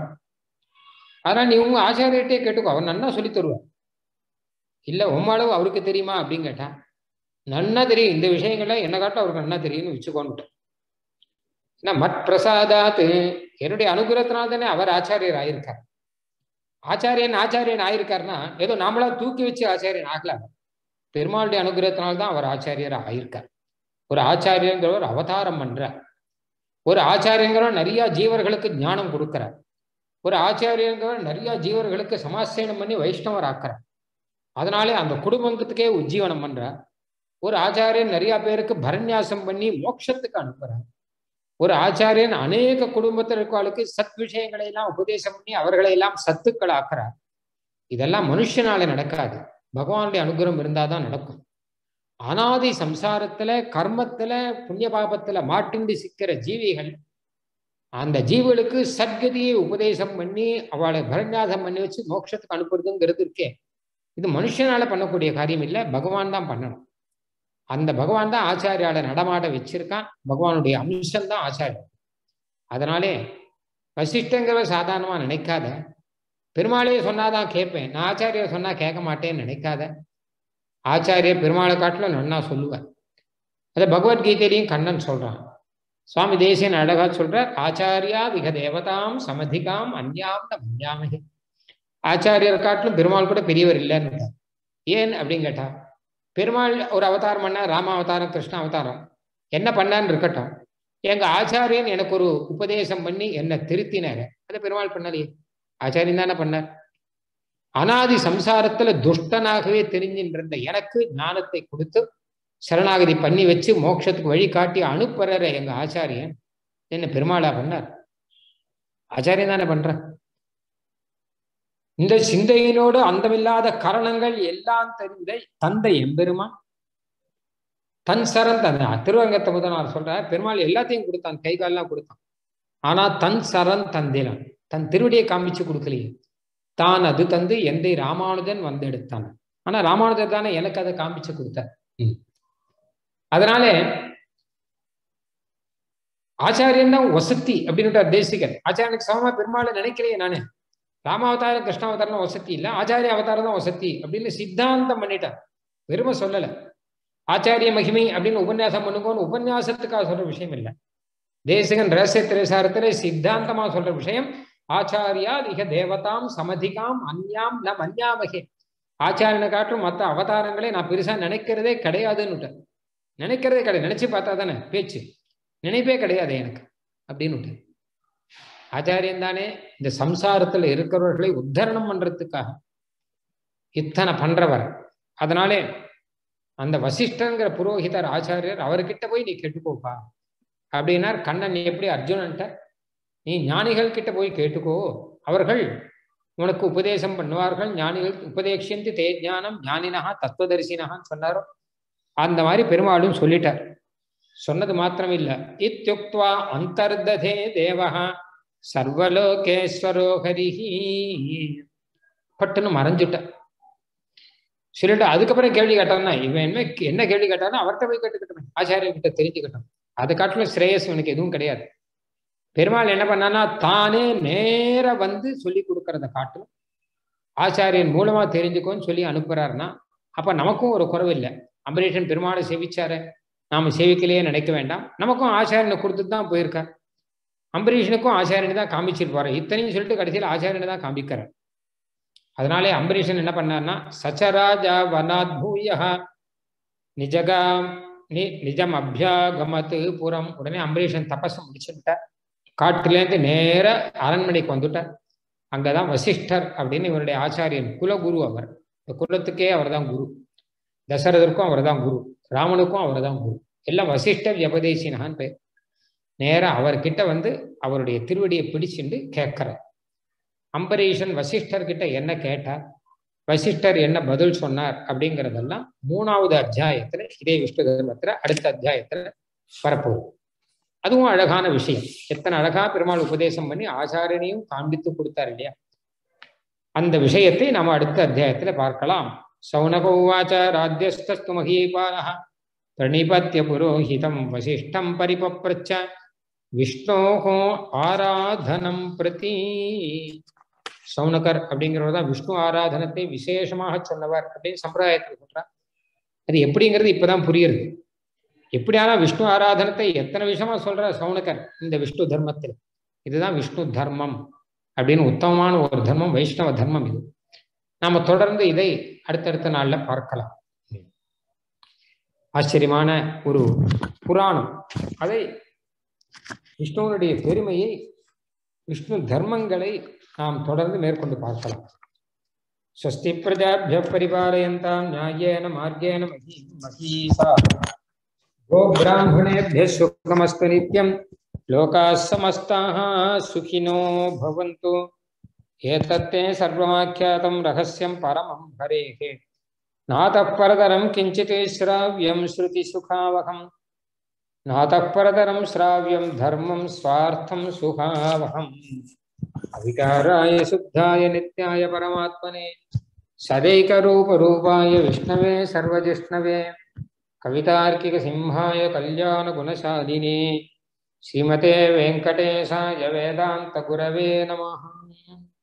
அதனால் நீ உங்க ஆச்சாரியர்கிட்டே கேட்டுக்கோ அவர் நன்னா சொல்லி தருவார் இல்லை உம்மளவு அவருக்கு தெரியுமா அப்படின்னு கேட்டா நன்னா தெரியும் இந்த விஷயங்கள்லாம் என்ன காட்டும் அவருக்கு நன்னா தெரியும்னு வச்சுக்கோன்னுட்டேன் ஏன்னா மத் பிரசாதாத்து என்னுடைய அனுகிரகத்தினால தானே அவர் ஆச்சாரியர் ஆயிருக்கார் ஆச்சாரியன் ஆச்சாரியன் ஆயிருக்காருன்னா ஏதோ நாமளா தூக்கி வச்சு ஆச்சாரியன் ஆகல பெருமாளுடைய அனுகிரகத்தினால தான் அவர் ஆச்சாரியர் ஆயிருக்கார் ஒரு ஆச்சாரியங்கிறவர் அவதாரம் பண்றார் ஒரு ஆச்சாரியங்கிறவர் நிறைய ஜீவர்களுக்கு ஞானம் கொடுக்கிறார் ஒரு ஆச்சாரியங்கிறவர் நிறைய ஜீவர்களுக்கு சமாசேனம் பண்ணி வைஷ்ணவர் ஆக்கிறார் அதனாலே அந்த குடும்பத்துக்கே உஜ்ஜீவனம் பண்றார் ஒரு ஆச்சாரியன் நிறைய பேருக்கு பரநியாசம் பண்ணி மோட்சத்துக்கு அனுப்புறார் ஒரு ஆச்சாரியன் அநேக குடும்பத்தில் இருக்கவளுக்கு சத் விஷயங்களை எல்லாம் உபதேசம் பண்ணி அவர்களை எல்லாம் சத்துக்கள் ஆக்குறார் இதெல்லாம் மனுஷனால நடக்காது பகவானுடைய அனுகிரகம் இருந்தாதான் நடக்கும் அனாதி சம்சாரத்துல கர்மத்துல புண்ணிய பாபத்துல மாட்டிண்டு சிக்கிற ஜீவிகள் அந்த ஜீவளுக்கு சத்கதியை உபதேசம் பண்ணி அவளை பரநியாசம் பண்ணி வச்சு மோட்சத்துக்கு அனுப்புறதுங்கிறது இருக்கே இது மனுஷனால பண்ணக்கூடிய காரியம் இல்லை பகவான் தான் பண்ணணும் அந்த பகவான் தான் ஆச்சாரியால நடமாட வச்சிருக்கான் பகவானுடைய அம்சம் தான் ஆச்சாரியம் அதனாலே வசிஷ்டங்கிற சாதாரணமா நினைக்காத பெருமாளையே சொன்னாதான் கேட்பேன் நான் ஆச்சாரியர் சொன்னா கேட்க மாட்டேன்னு நினைக்காத ஆச்சாரியர் பெருமாளை காட்டிலும் நன்னா சொல்லுவேன் அதை பகவத்கீதையிலையும் கண்ணன் சொல்றான் சுவாமி தேசியன் அழகா சொல்றார் ஆச்சாரியா விக தேவதாம் சமதிகாம் அந்யாம் மன்யாமகே ஆச்சாரியர் காட்டிலும் பெருமாள் கூட பெரியவர் இல்லைன்னு ஏன் அப்படின்னு கேட்டா பெருமாள் ஒரு அவதாரம் பண்ண ராம அவதாரம் கிருஷ்ண அவதாரம் என்ன பண்ணான்னு இருக்கட்டும் எங்க ஆச்சாரியன் எனக்கு ஒரு உபதேசம் பண்ணி என்னை திருத்தினாரு அதை பெருமாள் பண்ணலையே ஆச்சாரியன் தானே பண்ணார் அனாதி சம்சாரத்துல துஷ்டனாகவே தெரிஞ்சின்ற எனக்கு ஞானத்தை கொடுத்து சரணாகதி பண்ணி வச்சு மோட்சத்துக்கு வழி காட்டி அனுப்புற எங்க ஆச்சாரியன் என்ன பெருமாளா பண்ணார் ஆச்சாரியன் தானே பண்ற இந்த சிந்தையினோடு அந்தமில்லாத காரணங்கள் எல்லாம் தெரிந்த தந்தை எம்பெருமான் தன் சரண் தந்தை திருவங்கத்தை முதனார் சொல்ற பெருமாள் எல்லாத்தையும் கொடுத்தான் கை கால்லாம் கொடுத்தான் ஆனா தன் சரண் தந்தினான் தன் திருவடியை காமிச்சு கொடுக்கலையே தான் அது தந்து எந்தை ராமானுஜன் வந்து எடுத்தான் ஆனா ராமானுஜர் தானே எனக்கு அதை காமிச்சு கொடுத்தார் அதனால ஆச்சாரியன் தான் வசதி அப்படின்னு தேசிகன் ஆச்சாரியனுக்கு சமமா பெருமாளை நினைக்கிறேன் நானு ராமாவதாரம் கிருஷ்ணாவதாரம் வசதி இல்லை ஆச்சாரிய அவதாரம் தான் வசதி அப்படின்னு சித்தாந்தம் பண்ணிட்டார் வெறுமை சொல்லலை ஆச்சாரிய மகிமை அப்படின்னு உபன்யாசம் பண்ணுங்கன்னு உபன்யாசத்துக்காக சொல்ற விஷயம் இல்லை தேசிகன் ரகசிய திரைசாரத்திலே சித்தாந்தமா சொல்ற விஷயம் ஆச்சாரியா இக தேவதாம் சமதிகாம் அந்யாம் ந மன்யாமகே ஆச்சாரியனை காட்டும் மற்ற அவதாரங்களே நான் பெருசா நினைக்கிறதே கிடையாதுன்னு நினைக்கிறதே கிடையாது நினைச்சு பார்த்தா தானே பேச்சு நினைப்பே கிடையாது எனக்கு அப்படின்னு ஆச்சாரியன் தானே இந்த சம்சாரத்துல இருக்கிறவர்களை உத்தரணம் பண்றதுக்காக இத்தனை பண்றவர் அதனாலே அந்த வசிஷ்டங்கிற புரோகிதர் ஆச்சாரியர் அவர்கிட்ட போய் நீ கெட்டுக்கோப்பா அப்படின்னார் கண்ணன் எப்படி அர்ஜுனன்ட்ட நீ ஞானிகள் கிட்ட போய் கேட்டுக்கோ அவர்கள் உனக்கு உபதேசம் பண்ணுவார்கள் ஞானிகள் உபதேசியந்து தே ஞானம் ஞானினஹா தத்துவதரிசினஹான்னு சொன்னாரோ அந்த மாதிரி பெருமாளும் சொல்லிட்டார் சொன்னது மாத்திரம் இல்ல இத்தியுக்துவா அந்தர்ததே தேவஹா சர்வலோகேஸ்வரோ ஹரிஹி பட்டுன்னு மறைஞ்சுட்ட சொல்லிட்டு அதுக்கப்புறம் கேள்வி கேட்டான்னா இவன் என்ன என்ன கேள்வி கேட்டானோ அவர்கிட்ட போய் கேட்டுக்கிட்டோம் ஆச்சாரியன் கிட்ட தெரிஞ்சுக்கிட்டோம் அது காட்டிலும் ஸ்ரேயஸ் இவனுக்கு எதுவும் கிடையாது பெருமாள் என்ன பண்ணான்னா தானே நேர வந்து சொல்லி கொடுக்கறத காட்டும் ஆச்சாரியன் மூலமா தெரிஞ்சுக்கோன்னு சொல்லி அனுப்புறாருன்னா அப்ப நமக்கும் ஒரு குறவு இல்லை அம்பரீஷன் பெருமாளை சேவிச்சாரு நாம சேவிக்கலையே நினைக்க வேண்டாம் நமக்கும் ஆச்சாரியனை கொடுத்துட்டு தான் போயிருக்கார் அம்பரீஷனுக்கும் ஆச்சாரியனை தான் காமிச்சிருப்பாரு இத்தனையும் சொல்லிட்டு கடைசியில் ஆச்சாரியனை தான் காமிக்கிறார் அதனாலே அம்பரீஷன் என்ன பண்ணார்னா சச்சராஜா வனாத் பூயா நிஜகா நி நிஜம் அபியாகமத்து புறம் உடனே அம்பரீஷன் தபஸ் முடிச்சுட்டார் காட்டுலேருந்து நேர அரண்மனைக்கு வந்துட்டார் அங்கதான் வசிஷ்டர் அப்படின்னு இவருடைய ஆச்சாரியன் குலகுரு அவர் இந்த குலத்துக்கே அவர் தான் குரு தசரதற்கும் அவர் தான் குரு ராமனுக்கும் அவர் தான் குரு எல்லாம் வசிஷ்டர் வியபதேசினான்னு பேர் நேராக அவர்கிட்ட வந்து அவருடைய திருவடியை பிடிச்சுண்டு கேட்கிறார் அம்பரீஷன் வசிஷ்டர் கிட்ட என்ன கேட்டார் வசிஷ்டர் என்ன பதில் சொன்னார் அப்படிங்கிறதெல்லாம் மூணாவது அத்தியாயத்துல இதே விஷ்ணு தர்மத்துல அடுத்த அத்தியாயத்துல வரப்போகுது அதுவும் அழகான விஷயம் எத்தனை அழகா பெருமாள் உபதேசம் பண்ணி ஆச்சாரியனையும் காண்பித்து கொடுத்தார் இல்லையா அந்த விஷயத்தை நாம அடுத்த அத்தியாயத்துல பார்க்கலாம் சௌனகோவாச்ச ராஜ்யஸ்து மகீபால பிரணிபத்திய புரோஹிதம் வசிஷ்டம் பரிபப்ரச்ச விஷ்ணோகோ ஆராதனம் பிரதி சௌனகர் அப்படிங்கிறவர் தான் விஷ்ணு ஆராதனத்தை விசேஷமாக சொன்னவர் அப்படின்னு சம்பிரதாயத்தில் சொல்றார் அது எப்படிங்கிறது இப்பதான் புரியுது எப்படியான விஷ்ணு ஆராதனத்தை எத்தனை விஷயமா சொல்ற சௌனகர் இந்த விஷ்ணு தர்மத்தில் இதுதான் விஷ்ணு தர்மம் அப்படின்னு உத்தமமான ஒரு தர்மம் வைஷ்ணவ தர்மம் இது நாம தொடர்ந்து இதை அடுத்தடுத்த நாள்ல பார்க்கலாம் ஆச்சரியமான ஒரு புராணம் அதை விஷ்ணுவனுடைய பெருமையை விஷ்ணு தர்மங்களை நாம் தொடர்ந்து மேற்கொண்டு பார்க்கலாம் ஸ்வஸ்தி பிரஜாபிய பரிபாலயந்தாம் நியாயேன மார்கேன மகி மகீசா गो ब्राह्मणेभ्यः सुखमस्तु नित्यं लोकाः समस्ताः सुखिनो भवन्तु एतत्ते सर्वमाख्यातं रहस्यं परमं हरेः नातः परतरं किञ्चित् श्राव्यं श्रुतिसुखावहम् नातः परतरं श्राव्यं धर्मं स्वार्थं सुखावहम् अविकाराय शुद्धाय नित्याय परमात्मने सदैकरूपरूपाय विष्णवे सर्वजिष्णवे कवितार्किकसिंहाय कल्याणगुणशालिने श्रीमते वेङ्कटेशाय वेदान्तगुरवे नमः